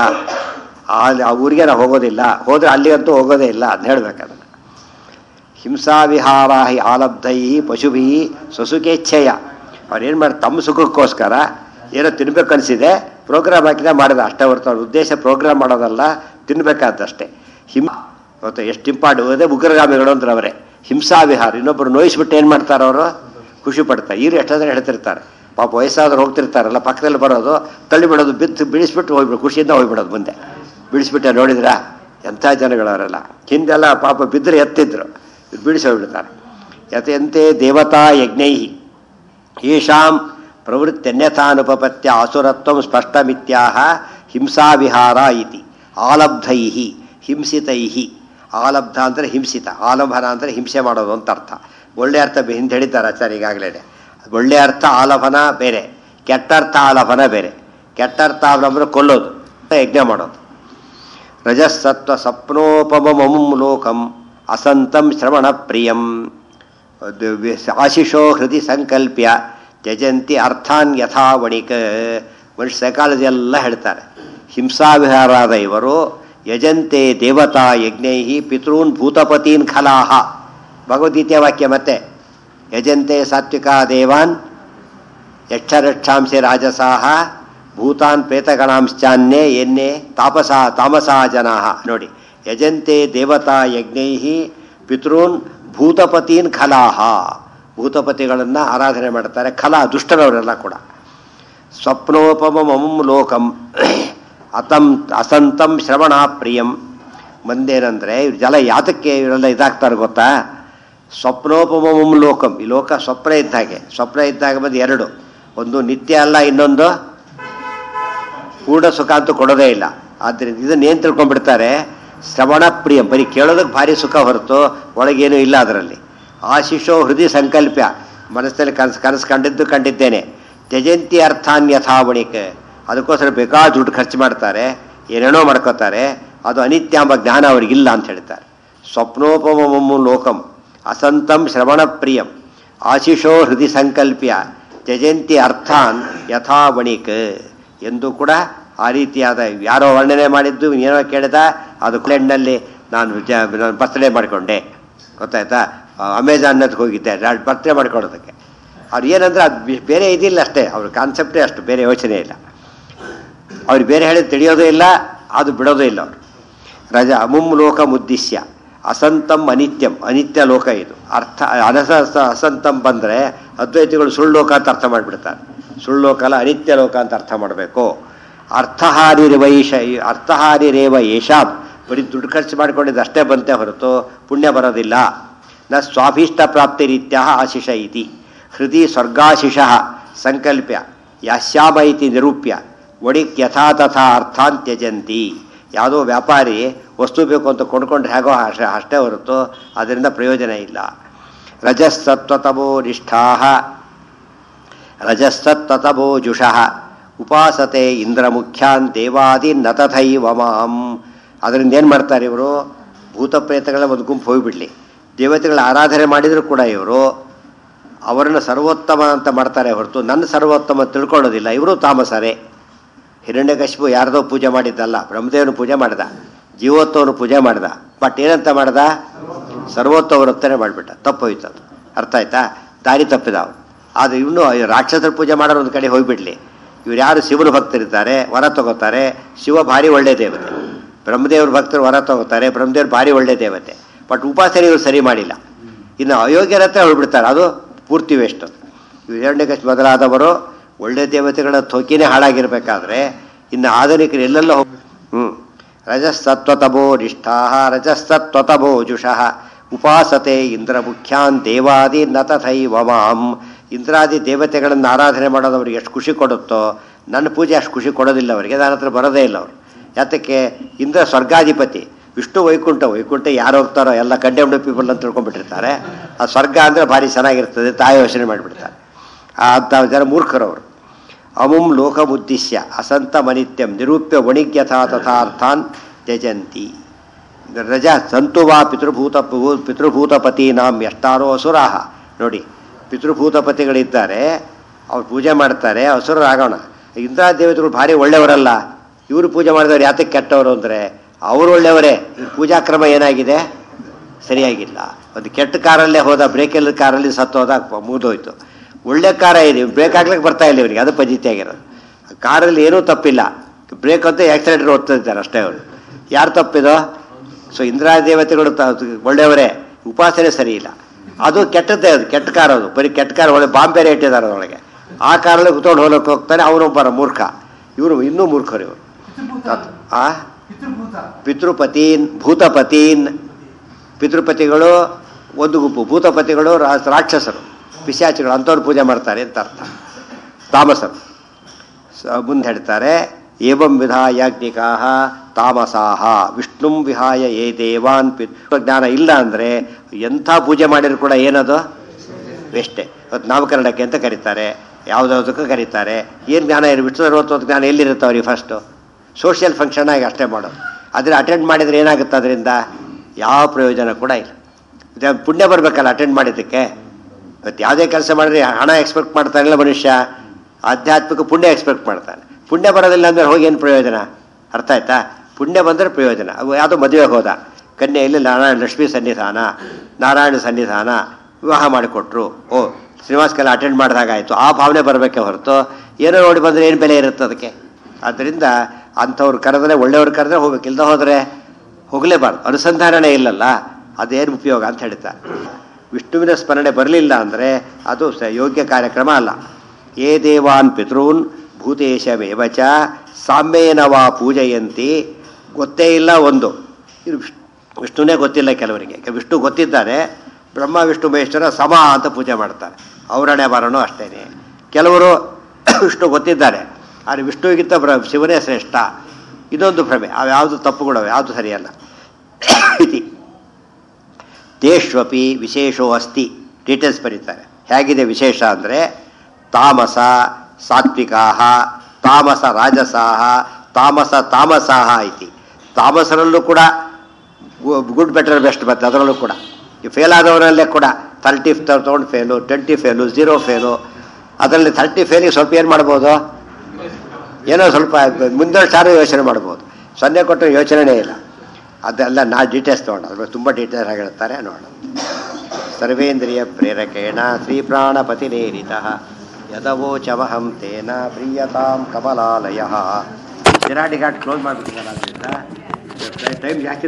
ಆ ಆ ಊರಿಗೆ ನಾವು ಹೋಗೋದಿಲ್ಲ ಹೋದ್ರೆ ಅಲ್ಲಿ ಅಂತೂ ಹೋಗೋದೇ ಇಲ್ಲ ಅದನ್ನ ಹೇಳ್ಬೇಕಾದ್ರೆ ಹಿಂಸಾವಿಹಾರ ಹಿ ಆಲಬ್ಧೈ ಪಶುಭಿ ಸ್ವಸುಖೇಚ್ಛೆಯ ಅವ್ರೇನು ಮಾಡಿ ತಮ್ಮ ಸುಖಕ್ಕೋಸ್ಕರ ಏನೋ ತಿನ್ಬೇಕು ಅನಿಸಿದೆ ಪ್ರೋಗ್ರಾಮ್ ಹಾಕಿದ ಮಾಡಿದ ಅಷ್ಟೇ ಹೊರತು ಅವ್ರ ಉದ್ದೇಶ ಪ್ರೋಗ್ರಾಮ್ ಮಾಡೋದಲ್ಲ ತಿನ್ಬೇಕಾದಷ್ಟೇ ಹಿಮ್ ಗೊತ್ತಾ ಎಷ್ಟು ಇಂಪಾರ್ಟ್ ಅದೇ ಉಗ್ರಗಾಮಿಗಳು ಅಂದ್ರೆ ಅವರೇ ಹಿಂಸಾವಿಹಾರ ಇನ್ನೊಬ್ಬರು ನೋಯಿಸ್ಬಿಟ್ಟು ಏನು ಮಾಡ್ತಾರೆ ಅವರು ಖುಷಿ ಪಡ್ತಾರೆ ಇವ್ರು ಎಷ್ಟೋ ಜನ ಹೇಳ್ತಿರ್ತಾರೆ ಪಾಪ ವಯಸ್ಸಾದ್ರು ಹೋಗ್ತಿರ್ತಾರಲ್ಲ ಪಕ್ಕದಲ್ಲಿ ಬರೋದು ತಳ್ಳಿಬಿಡೋದು ಬಿದ್ದು ಬಿಡಿಸ್ಬಿಟ್ಟು ಹೋಗ್ಬಿಡೋದು ಖುಷಿಯಿಂದ ಹೋಗ್ಬಿಡೋದು ಮುಂದೆ ಬಿಡಿಸ್ಬಿಟ್ಟೆ ನೋಡಿದ್ರಾ ಎಂಥ ಜನಗಳವರೆಲ್ಲ ಹಿಂದೆಲ್ಲ ಪಾಪ ಬಿದ್ದರೆ ಎತ್ತಿದ್ರು ಬಿಡಿಸಿ ಹೋಗ್ಬಿಡ್ತಾರೆ ಯತೆಯಂತೆ ದೇವತಾ ಯಜ್ಞೈ ಯೇಷಾಂ ಪ್ರವೃತ್ತನ್ಯಥಾನುಪಪತ್ಯ ಅಸುರತ್ವ ಸ್ಪಷ್ಟಮಿತ್ಯಾಹ ಹಿಂಸಾವಿಹಾರ ಇತಿ ಆಲಬ್ಧೈ ಹಿಂಸಿತೈ ಆಲಬ್ಧ ಅಂದರೆ ಹಿಂಸಿತ ಆಲಂಬನ ಅಂದರೆ ಹಿಂಸೆ ಮಾಡೋದು ಅಂತ ಅರ್ಥ ಒಳ್ಳೆ ಅರ್ಥ ಬೆ- ಹಿಂದೆ ಹೇಳಿದ್ದಾರೆ ಆಚಾರ್ಯ ಈಗಾಗಲೇ ಒಳ್ಳೆ ಅರ್ಥ ಆಲಭನ ಬೇರೆ ಕೆಟ್ಟ ಅರ್ಥ ಆಲಭನ ಬೇರೆ ಕೆಟ್ಟ ಅರ್ಥ ಆಲಂಬನ ಕೊಲ್ಲೋದು ಯಜ್ಞ ಮಾಡೋದು ರಜಸ್ಸತ್ವ ಸ್ವಪ್ನೋಪಮಮಂ ಲೋಕಂ ಅಸಂತಂ ಶ್ರವಣ ಪ್ರಿಯಂ ಅದು ವಿ- ಆಶಿಷೋ ಹೃದಯ ಸಂಕಲ್ಪ್ಯ ತ್ಯಜಂತಿ ಅರ್ಥಾನ್ ಯಥಾ ವಣಿಕ ಮನುಷ್ಯ ಸೈಕಾಲಜಿ ಎಲ್ಲ ಹೇಳ್ತಾರೆ ಹಿಂಸಾವಿಹಾರಾದ ಇವರು ಯಜಂತೆ ದೇವತಾ ಯಜ್ಞೈ ಪಿತೃನ್ ಭೂತಪತೀನ್ ಖಲಾಹ ಭಗವದ್ಗೀತೆಯ ವಾಕ್ಯ ಮತ್ತೆ ಯಜಂತೆ ಸಾತ್ವಿಕಾ ದೇವಾನ್ ಯಕ್ಷರಕ್ಷಾಂಸಿ ರಾಜಸಾಹ ಭೂತಾನ್ ಪ್ರೇತಗಣಾಂಶ್ಚಾನ್ಯೇ ಎನ್ನೇ ತಾಪಸ ತಾಮಸಾ ಜನಾ ನೋಡಿ ಯಜಂತೆ ದೇವತಾ ಯಜ್ಞೈ ಪಿತೃನ್ ಭೂತಪತೀನ್ ಖಲಾಹ ಭೂತಪತಿಗಳನ್ನು ಆರಾಧನೆ ಮಾಡ್ತಾರೆ ಖಲಾ ದುಷ್ಟರವರೆಲ್ಲ ಕೂಡ ಸ್ವಪ್ನೋಪಮಮಂ ಲೋಕಂ ಅತಂ ಅಸಂತಂ ಶ್ರವಣ ಪ್ರಿಯಂ ಮುಂದೇನಂದರೆ ಇವ್ರ ಜಲ ಯಾತಕ್ಕೆ ಇವರೆಲ್ಲ ಇದಾಗ್ತಾರೆ ಗೊತ್ತಾ ಸ್ವಪ್ನೋಪಮಂ ಲೋಕಂ ಈ ಲೋಕ ಸ್ವಪ್ನ ಇದ್ದ ಹಾಗೆ ಸ್ವಪ್ನ ಇದ್ದಾಗ ಬಂದು ಎರಡು ಒಂದು ನಿತ್ಯ ಅಲ್ಲ ಇನ್ನೊಂದು ಪೂರ್ಣ ಸುಖ ಅಂತೂ ಕೊಡೋದೇ ಇಲ್ಲ ಆದ್ದರಿಂದ ಇದನ್ನ ಏನು ತಿಳ್ಕೊಂಡ್ಬಿಡ್ತಾರೆ ಶ್ರವಣ ಪ್ರಿಯಂ ಬರೀ ಕೇಳೋದಕ್ಕೆ ಭಾರಿ ಸುಖ ಹೊರತು ಒಳಗೇನೂ ಇಲ್ಲ ಅದರಲ್ಲಿ ಆಶಿಷೋ ಹೃದಯ ಸಂಕಲ್ಪ್ಯ ಮನಸ್ಸಲ್ಲಿ ಕನಸು ಕನಸು ಕಂಡಿದ್ದು ಕಂಡಿದ್ದೇನೆ ತ್ಯಜಂತಿ ಅರ್ಥಾನ್ ಯಥಾವಣಿಕ ಅದಕ್ಕೋಸ್ಕರ ಬೇಕಾದ ದುಡ್ಡು ಖರ್ಚು ಮಾಡ್ತಾರೆ ಏನೇನೋ ಮಾಡ್ಕೋತಾರೆ ಅದು ಅನಿತ್ಯ ಎಂಬ ಜ್ಞಾನ ಅವ್ರಿಗಿಲ್ಲ ಅಂತ ಹೇಳ್ತಾರೆ ಸ್ವಪ್ನೋಪಮಮು ಲೋಕಂ ಅಸಂತಂ ಶ್ರವಣ ಪ್ರಿಯಂ ಆಶಿಷೋ ಹೃದಯ ಸಂಕಲ್ಪ್ಯ ತ್ಯಜಂತಿ ಅರ್ಥಾನ್ ಯಥಾವಣಿಕ ಎಂದು ಕೂಡ ಆ ರೀತಿಯಾದ ಯಾರೋ ವರ್ಣನೆ ಮಾಡಿದ್ದು ಏನೋ ಕೇಳಿದ ಅದು ಕ್ಲೆಂಡ್ನಲ್ಲಿ ನಾನು ಜ ನಾನು ಬರ್ತಡೇ ಮಾಡಿಕೊಂಡೆ ಗೊತ್ತಾಯ್ತಾ ಅಮೆಜಾನ್ ಹತ್ರ ಹೋಗಿದ್ದೆ ನಾನು ಬರ್ತಡೇ ಮಾಡ್ಕೊಳ್ಳೋದಕ್ಕೆ ಅವ್ರು ಏನಂದ್ರೆ ಅದು ಬಿ- ಬೇರೆ ಇದಿಲ್ಲ ಅಷ್ಟೇ ಅವ್ರ ಕಾನ್ಸೆಪ್ಟೇ ಅಷ್ಟು ಬೇರೆ ಯೋಚನೆ ಇಲ್ಲ ಅವ್ರು ಬೇರೆ ಹೇಳಿ ತಿಳಿಯೋದೇ ಇಲ್ಲ ಅದು ಬಿಡೋದೇ ಇಲ್ಲ ಅವರು ರಜ ಅಮುಂ ಲೋಕ ಮುದ್ದಿಶ್ಯ ಅಸಂತಂ ಅನಿತ್ಯಂ ಅನಿತ್ಯ ಲೋಕ ಇದು ಅರ್ಥ ಅನಸ ಅಸಂತಂ ಬಂದರೆ ಅದ್ವೈತಿಗಳು ಸುಳ್ಳು ಲೋಕ ಅಂತ ಅರ್ಥ ಮಾಡಿಬಿಡ್ತಾರೆ ಸುಳ್ಳು ಲೋಕ ಅಲ್ಲ ಅನಿತ್ಯ ಲೋಕ ಅಂತ ಅರ್ಥ ಮಾಡಬೇಕು ಅರ್ಥಹಾರಿರ್ವೈಷ ಅರ್ಥಹಾರಿರೇವ ಏಷಾಂ ಬರೀ ದುಡ್ಡು ಖರ್ಚು ಮಾಡಿಕೊಂಡಿದ್ದು ಅಷ್ಟೇ ಬಂತೆ ಹೊರತು ಪುಣ್ಯ ಬರೋದಿಲ್ಲ ನ ಸ್ವಾಭೀಷ್ಟ ಪ್ರಾಪ್ತಿ ರೀತ್ಯ ಆಶಿಷ ಇತಿ ಹೃದಯ ಸ್ವರ್ಗಾಶಿಷ ಸಂಕಲ್ಪ್ಯ ಯಾಶ್ಯಾಮ ಇತಿ ನಿರೂಪ್ಯ ಒಡಿಕ್ ಯಥಾ ತಥಾ ಅರ್ಥಾನ್ ತ್ಯಜಂತಿ ಯಾವುದೋ ವ್ಯಾಪಾರಿ ವಸ್ತು ಬೇಕು ಅಂತ ಕೊಂಡ್ಕೊಂಡ್ರೆ ಹೇಗೋ ಅಷ್ಟೇ ಅಷ್ಟೇ ಹೊರತು ಅದರಿಂದ ಪ್ರಯೋಜನ ಇಲ್ಲ ರಜಸ್ಸತ್ವತಮೋ ನಿಷ್ಠಾ ರಜಸ್ಸತ್ವತಮೋಜುಷಃ ಉಪಾಸತೆ ಇಂದ್ರಮುಖ್ಯಾನ್ ದೇವಾದಿ ನ ತಥೈವ ಮಾಂ ಅದರಿಂದ ಏನು ಮಾಡ್ತಾರೆ ಇವರು ಭೂತ ಪ್ರೇತಗಳ ಒಂದು ಗುಂಪು ಹೋಗಿಬಿಡ್ಲಿ ದೇವತೆಗಳ ಆರಾಧನೆ ಮಾಡಿದರೂ ಕೂಡ ಇವರು ಅವರನ್ನು ಸರ್ವೋತ್ತಮ ಅಂತ ಮಾಡ್ತಾರೆ ಹೊರತು ನನ್ನ ಸರ್ವೋತ್ತಮ ತಿಳ್ಕೊಳ್ಳೋದಿಲ್ಲ ಇವರು ತಾಮಸರೇ ಹಿರಣ್ಯಕಶಿಪು ಯಾರ್ದೋ ಪೂಜೆ ಮಾಡಿದ್ದಲ್ಲ ಬ್ರಹ್ಮದೇವನ ಪೂಜೆ ಮಾಡ್ದ ಜೀವೋತ್ತವನು ಪೂಜೆ ಮಾಡ್ದ ಬಟ್ ಏನಂತ ಮಾಡ್ದ ಸರ್ವೋತ್ತವ ವೃತ್ತನೆ ಮಾಡಿಬಿಟ್ಟ ತಪ್ಪೋಯ್ತು ಅದು ಅರ್ಥ ಆಯ್ತಾ ದಾರಿ ತಪ್ಪಿದ ಅವನು ಆದರೆ ಇನ್ನೂ ರಾಕ್ಷಸರ ಪೂಜೆ ಮಾಡೋರು ಒಂದು ಕಡೆ ಹೋಗ್ಬಿಡ್ಲಿ ಇವ್ರು ಯಾರು ಶಿವನ ಭಕ್ತರಿದ್ದಾರೆ ವರ ತಗೋತಾರೆ ಶಿವ ಭಾರಿ ಒಳ್ಳೆ ದೇವತೆ ಬ್ರಹ್ಮದೇವ್ರ ಭಕ್ತರು ವರ ತಗೋತಾರೆ ಬ್ರಹ್ಮದೇವ್ರು ಭಾರಿ ಒಳ್ಳೆ ದೇವತೆ ಬಟ್ ಉಪಾಸನೆ ಇವ್ರು ಸರಿ ಮಾಡಿಲ್ಲ ಇನ್ನು ಅಯೋಗ್ಯರ ಹತ್ರ ಹೋಗ್ಬಿಡ್ತಾರೆ ಅದು ಪೂರ್ತಿ ವೇಸ್ಟ್ ಅದು ಇವು ಹಿರಣ್ಯಕಶ್ ಮೊದಲಾದವರು ಒಳ್ಳೆ ದೇವತೆಗಳ ಥೋಕಿನೇ ಹಾಳಾಗಿರ್ಬೇಕಾದ್ರೆ ಇನ್ನು ಆಧುನಿಕರು ಎಲ್ಲೆಲ್ಲ ಹೋಗ್ ಹ್ಞೂ ರಜಸ್ಸತ್ವತಮೋ ನಿಷ್ಠಾ ರಜಸ್ಸತ್ವತಮೋ ಜುಷಃ ಉಪಾಸತೆ ಇಂದ್ರ ಮುಖ್ಯಾನ್ ದೇವಾದಿ ನ ತಥೈವ ಮಾಂ ಇಂದ್ರಾದಿ ದೇವತೆಗಳನ್ನು ಆರಾಧನೆ ಮಾಡೋದು ಅವ್ರಿಗೆ ಎಷ್ಟು ಖುಷಿ ಕೊಡುತ್ತೋ ನನ್ನ ಪೂಜೆ ಅಷ್ಟು ಖುಷಿ ಕೊಡೋದಿಲ್ಲ ಅವರಿಗೆ ನನ್ನ ಹತ್ರ ಬರೋದೇ ಇಲ್ಲ ಅವರು ಯಾತಕ್ಕೆ ಇಂದ್ರ ಸ್ವರ್ಗಾಧಿಪತಿ ವಿಷ್ಣು ವೈಕುಂಠ ವೈಕುಂಠ ಯಾರು ಹೋಗ್ತಾರೋ ಎಲ್ಲ ಕಂಡೆಮ್ಡ್ ಪೀಪಲ್ ಅಂತ ತಿಳ್ಕೊಂಡ್ಬಿಟ್ಟಿರ್ತಾರೆ ಆ ಸ್ವರ್ಗ ಅಂದರೆ ಭಾರಿ ಚೆನ್ನಾಗಿರ್ತದೆ ತಾಯಿ ಯೋಚನೆ ಮಾಡಿಬಿಡ್ತಾರೆ ಅಂತ ಜನ ಮೂರ್ಖರವರು ಅಮುಂ ಲೋಕಬುದ್ಧಿಶ್ಯ ಅಸಂತ ಮನಿತ್ಯಂ ನಿರೂಪ್ಯ ವಣಿಗ್ಯಥಾ ತಥಾರ್ಥಾನ್ ತ್ಯಜಂತಿ ರಜ ಸಂತು ವಾ ಪಿತೃಭೂತ ಪಿತೃಭೂತಪತೀನಾಂ ಎಷ್ಟಾರೋ ಅಸುರಾಹ ನೋಡಿ ಪಿತೃಭೂತಪತಿಗಳಿದ್ದಾರೆ ಅವ್ರು ಪೂಜೆ ಮಾಡ್ತಾರೆ ಅಸುರರಾಗೋಣ ಇಂದ್ರ ದೇವತೆಗಳು ಭಾರಿ ಒಳ್ಳೆಯವರಲ್ಲ ಇವರು ಪೂಜೆ ಮಾಡಿದವ್ರು ಯಾತಕ್ಕೆ ಕೆಟ್ಟವರು ಅಂದರೆ ಅವರು ಒಳ್ಳೆಯವರೇ ಇವ್ರ ಪೂಜಾ ಕ್ರಮ ಏನಾಗಿದೆ ಸರಿಯಾಗಿಲ್ಲ ಒಂದು ಕೆಟ್ಟ ಕಾರಲ್ಲೇ ಹೋದ ಬ್ರೇಕೆಲ್ಲ ಕಾರಲ್ಲಿ ಸತ್ತು ಹೋದ ಮುಗಿದೋಯ್ತು ಒಳ್ಳೆ ಕಾರ ಇದೆ ಬ್ರೇಕ್ ಹಾಕ್ಲಿಕ್ಕೆ ಬರ್ತಾ ಇಲ್ಲ ಇವರಿಗೆ ಅದು ಪದ್ಧತಿ ಆಗಿರೋದು ಕಾರಲ್ಲಿ ಏನೂ ತಪ್ಪಿಲ್ಲ ಬ್ರೇಕ್ ಅಂತ ಆಕ್ಸಿಡೆಂಟ್ ಓದ್ತಿದ್ದಾರೆ ಅಷ್ಟೇ ಅವರು ಯಾರು ತಪ್ಪಿದೋ ಸೊ ಇಂದ್ರಾ ದೇವತೆಗಳು ತ- ಒಳ್ಳೆಯವರೇ ಉಪಾಸನೆ ಸರಿ ಇಲ್ಲ ಅದು ಕೆಟ್ಟದ್ದೇ ಅದು ಕೆಟ್ಟ ಕಾರ್ ಅದು ಬರೀ ಕೆಟ್ಟ ಕಾರ್ ಒಳ್ಳೆ ಬಾಂಬ್ ಬೇರೆ ಇಟ್ಟಿದ್ದಾರೆ ಅದರೊಳಗೆ ಆ ಕಾರಲ್ಲಿ ಕುತ್ಕೊಂಡು ಹೋಲಕ್ಕೆ ಹೋಗ್ತಾನೆ ಅವನೊಬ್ಬರ ಮೂರ್ಖ ಇವರು ಇನ್ನೂ ಮೂರ್ಖರು ಇವರು ತತ್- ಆ ಪಿತೃಪತೀನ್ ಭೂತಪತೀನ್ ಪಿತೃಪತಿಗಳು ಒಂದು ಗುಂಪು ಭೂತಪತಿಗಳು ರಾ- ರಾಕ್ಷಸರು ಪಿಶಾಚಿಗಳು ಅಂಥವ್ರು ಪೂಜೆ ಮಾಡ್ತಾರೆ ಅಂತ ಅರ್ಥ ತಾಮಸರು ಸ- ಮುಂದೆ ಹೇಳ್ತಾರೆ ಏವಂ ವಿಧ ಯಾಜ್ಞಿಕಾ ತಾಮಸಾಹ ವಿಷ್ಣುಂ ವಿಹಾಯ ಏ ದೇವಾನ್ ಜ್ಞಾನ ಇಲ್ಲ ಅಂದರೆ ಎಂಥ ಪೂಜೆ ಮಾಡಿದ್ರು ಕೂಡ ಏನದು ವೇಷ್ಟೆ ಇವತ್ತು ನಾಮಕರಣಕ್ಕೆ ಅಂತ ಕರೀತಾರೆ ಯಾವುದಾವುದಕ್ಕೂ ಕರೀತಾರೆ ಏನು ಜ್ಞಾನ ಇರು ವಿಷ್ಣು ಸರ್ವತ್ವದ ಜ್ಞಾನ ಎಲ್ಲಿರುತ್ತೆ ಅವ್ರಿಗೆ ಫಸ್ಟು ಸೋಷಿಯಲ್ ಫಂಕ್ಷನ್ ಆಗಿ ಅಷ್ಟೇ ಮಾಡೋದು ಆದರೆ ಅಟೆಂಡ್ ಮಾಡಿದರೆ ಏನಾಗುತ್ತೆ ಅದರಿಂದ ಯಾವ ಪ್ರಯೋಜನ ಕೂಡ ಇಲ್ಲ ಇದು ಪುಣ್ಯ ಬರಬೇಕಲ್ಲ ಅಟೆಂಡ್ ಮಾಡಿದ್ದಕ್ಕೆ ಇವತ್ತು ಯಾವುದೇ ಕೆಲಸ ಮಾಡಿದ್ರೆ ಹಣ ಎಕ್ಸ್ಪೆಕ್ಟ್ ಮಾಡ್ತಾನಿಲ್ಲ ಮನುಷ್ಯ ಆಧ್ಯಾತ್ಮಿಕ ಪುಣ್ಯ ಎಕ್ಸ್ಪೆಕ್ಟ್ ಮಾಡ್ತಾನೆ ಪುಣ್ಯ ಬರೋದಿಲ್ಲ ಅಂದ್ರೆ ಹೋಗಿ ಏನು ಪ್ರಯೋಜನ ಅರ್ಥ ಆಯ್ತಾ ಪುಣ್ಯ ಬಂದರೆ ಪ್ರಯೋಜನ ಅವು ಯಾವುದೋ ಮದುವೆಗೆ ಹೋದ ಕನ್ಯೆಯಲ್ಲಿ ನಾರಾಯಣ ಲಕ್ಷ್ಮೀ ಸನ್ನಿಧಾನ ನಾರಾಯಣ ಸನ್ನಿಧಾನ ವಿವಾಹ ಮಾಡಿಕೊಟ್ರು ಓ ಶ್ರೀನಿವಾಸಕ್ಕೆಲ್ಲ ಅಟೆಂಡ್ ಮಾಡಿದಾಗಾಯಿತು ಆ ಭಾವನೆ ಬರಬೇಕೆ ಹೊರತು ಏನೋ ನೋಡಿ ಬಂದರೆ ಏನು ಬೆಲೆ ಇರುತ್ತೆ ಅದಕ್ಕೆ ಆದ್ದರಿಂದ ಅಂಥವ್ರು ಕರೆದ್ರೆ ಒಳ್ಳೆಯವ್ರು ಕರೆದ್ರೆ ಹೋಗ್ಬೇಕು ಇಲ್ದ ಹೋದರೆ ಹೋಗಲೇಬಾರ್ದು ಅನುಸಂಧಾನನೇ ಇಲ್ಲಲ್ಲ ಅದೇನು ಉಪಯೋಗ ಅಂತ ಹೇಳ್ತಾರೆ ವಿಷ್ಣುವಿನ ಸ್ಮರಣೆ ಬರಲಿಲ್ಲ ಅಂದರೆ ಅದು ಸ ಯೋಗ್ಯ ಕಾರ್ಯಕ್ರಮ ಅಲ್ಲ ಏ ದೇವಾನ್ ಪಿತॄನ್ ಭೂತೇಶಮೇವ ಚ ಸಾಮ್ಯೇನ ವಾ ಪೂಜೆಯಂತಿ ಗೊತ್ತೇ ಇಲ್ಲ ಒಂದು ಇದು ವಿಷ್ಣು ವಿಷ್ಣುನೇ ಗೊತ್ತಿಲ್ಲ ಕೆಲವರಿಗೆ ಯಾಕೆ ವಿಷ್ಣು ಗೊತ್ತಿದ್ದಾರೆ ಬ್ರಹ್ಮ ವಿಷ್ಣು ಮಹೇಶ್ವರ ಸಮ ಅಂತ ಪೂಜೆ ಮಾಡ್ತಾರೆ ಅವರಣೆ ಬರೋಣ ಅಷ್ಟೇನೆ ಕೆಲವರು ವಿಷ್ಣು ಗೊತ್ತಿದ್ದಾರೆ ಆದರೆ ವಿಷ್ಣುವಿಗಿಂತ ಬ್ರ ಶಿವನೇ ಶ್ರೇಷ್ಠ ಇದೊಂದು ಭ್ರಮೆ ಅವು ಯಾವುದು ತಪ್ಪುಗಳು ಯಾವುದು ಸರಿಯಲ್ಲ ಇತಿ ತೇಷ್ವಪಿ ವಿಶೇಷೋ ಅಸ್ತಿ ಡೀಟೇಲ್ಸ್ ಬರೀತಾರೆ ಹೇಗಿದೆ ವಿಶೇಷ ಅಂದರೆ ತಾಮಸ ಸಾತ್ವಿಕಾಹ ತಾಮಸ ರಾಜಸಾಹ ತಾಮಸ ತಾಮಸಾಹ ಇತಿ ತಾಮಸರಲ್ಲೂ ಕೂಡ ಗುಡ್ ಬೆಟರ್ ಬೆಸ್ಟ್ ಬರ್ತದೆ ಅದರಲ್ಲೂ ಕೂಡ ಈ ಫೇಲ್ ಆದವರಲ್ಲೇ ಕೂಡ ತರ್ಟಿ ತೊಗೊಂಡು fail twenty fail zero fail ಅದರಲ್ಲಿ ತರ್ಟಿ ಫೇಲಿಗೆ ಸ್ವಲ್ಪ ಏನು ಮಾಡ್ಬೋದು ಏನೋ ಸ್ವಲ್ಪ ಮುಂದೆ ಸಾರು ಯೋಚನೆ ಮಾಡ್ಬೋದು ಸೊನ್ನೆ ಕೊಟ್ಟು ಯೋಚನೆನೇ ಇಲ್ಲ ಅದೆಲ್ಲ ನಾ ಡೀಟೇಲ್ಸ್ ತೊಗೊಂಡು ಅದ್ರ ಬಗ್ಗೆ ತುಂಬ ಡೀಟೇಲ್ಸ್ ಆಗಿ ಹೇಳ್ತಾರೆ ನೋಡೋಣ ಸರ್ವೇಂದ್ರಿಯ ಪ್ರೇರಕೇಣ ಶ್ರೀಪ್ರಾಣಪತಿನೇರಿತ ಯದವೋಚಮಹಂ ತೇನ ಪ್ರಿಯತಾಂ ಕಮಲಾಲಯ ಸಿರಾಡಿ ಘಾಟ್ ಕ್ಲೋಸ್ ಮಾಡಿಬಿಟ್ಟಿದ್ದಾರೆ ಅದರಿಂದ ಟೈಮ್ ಜಾಸ್ತಿ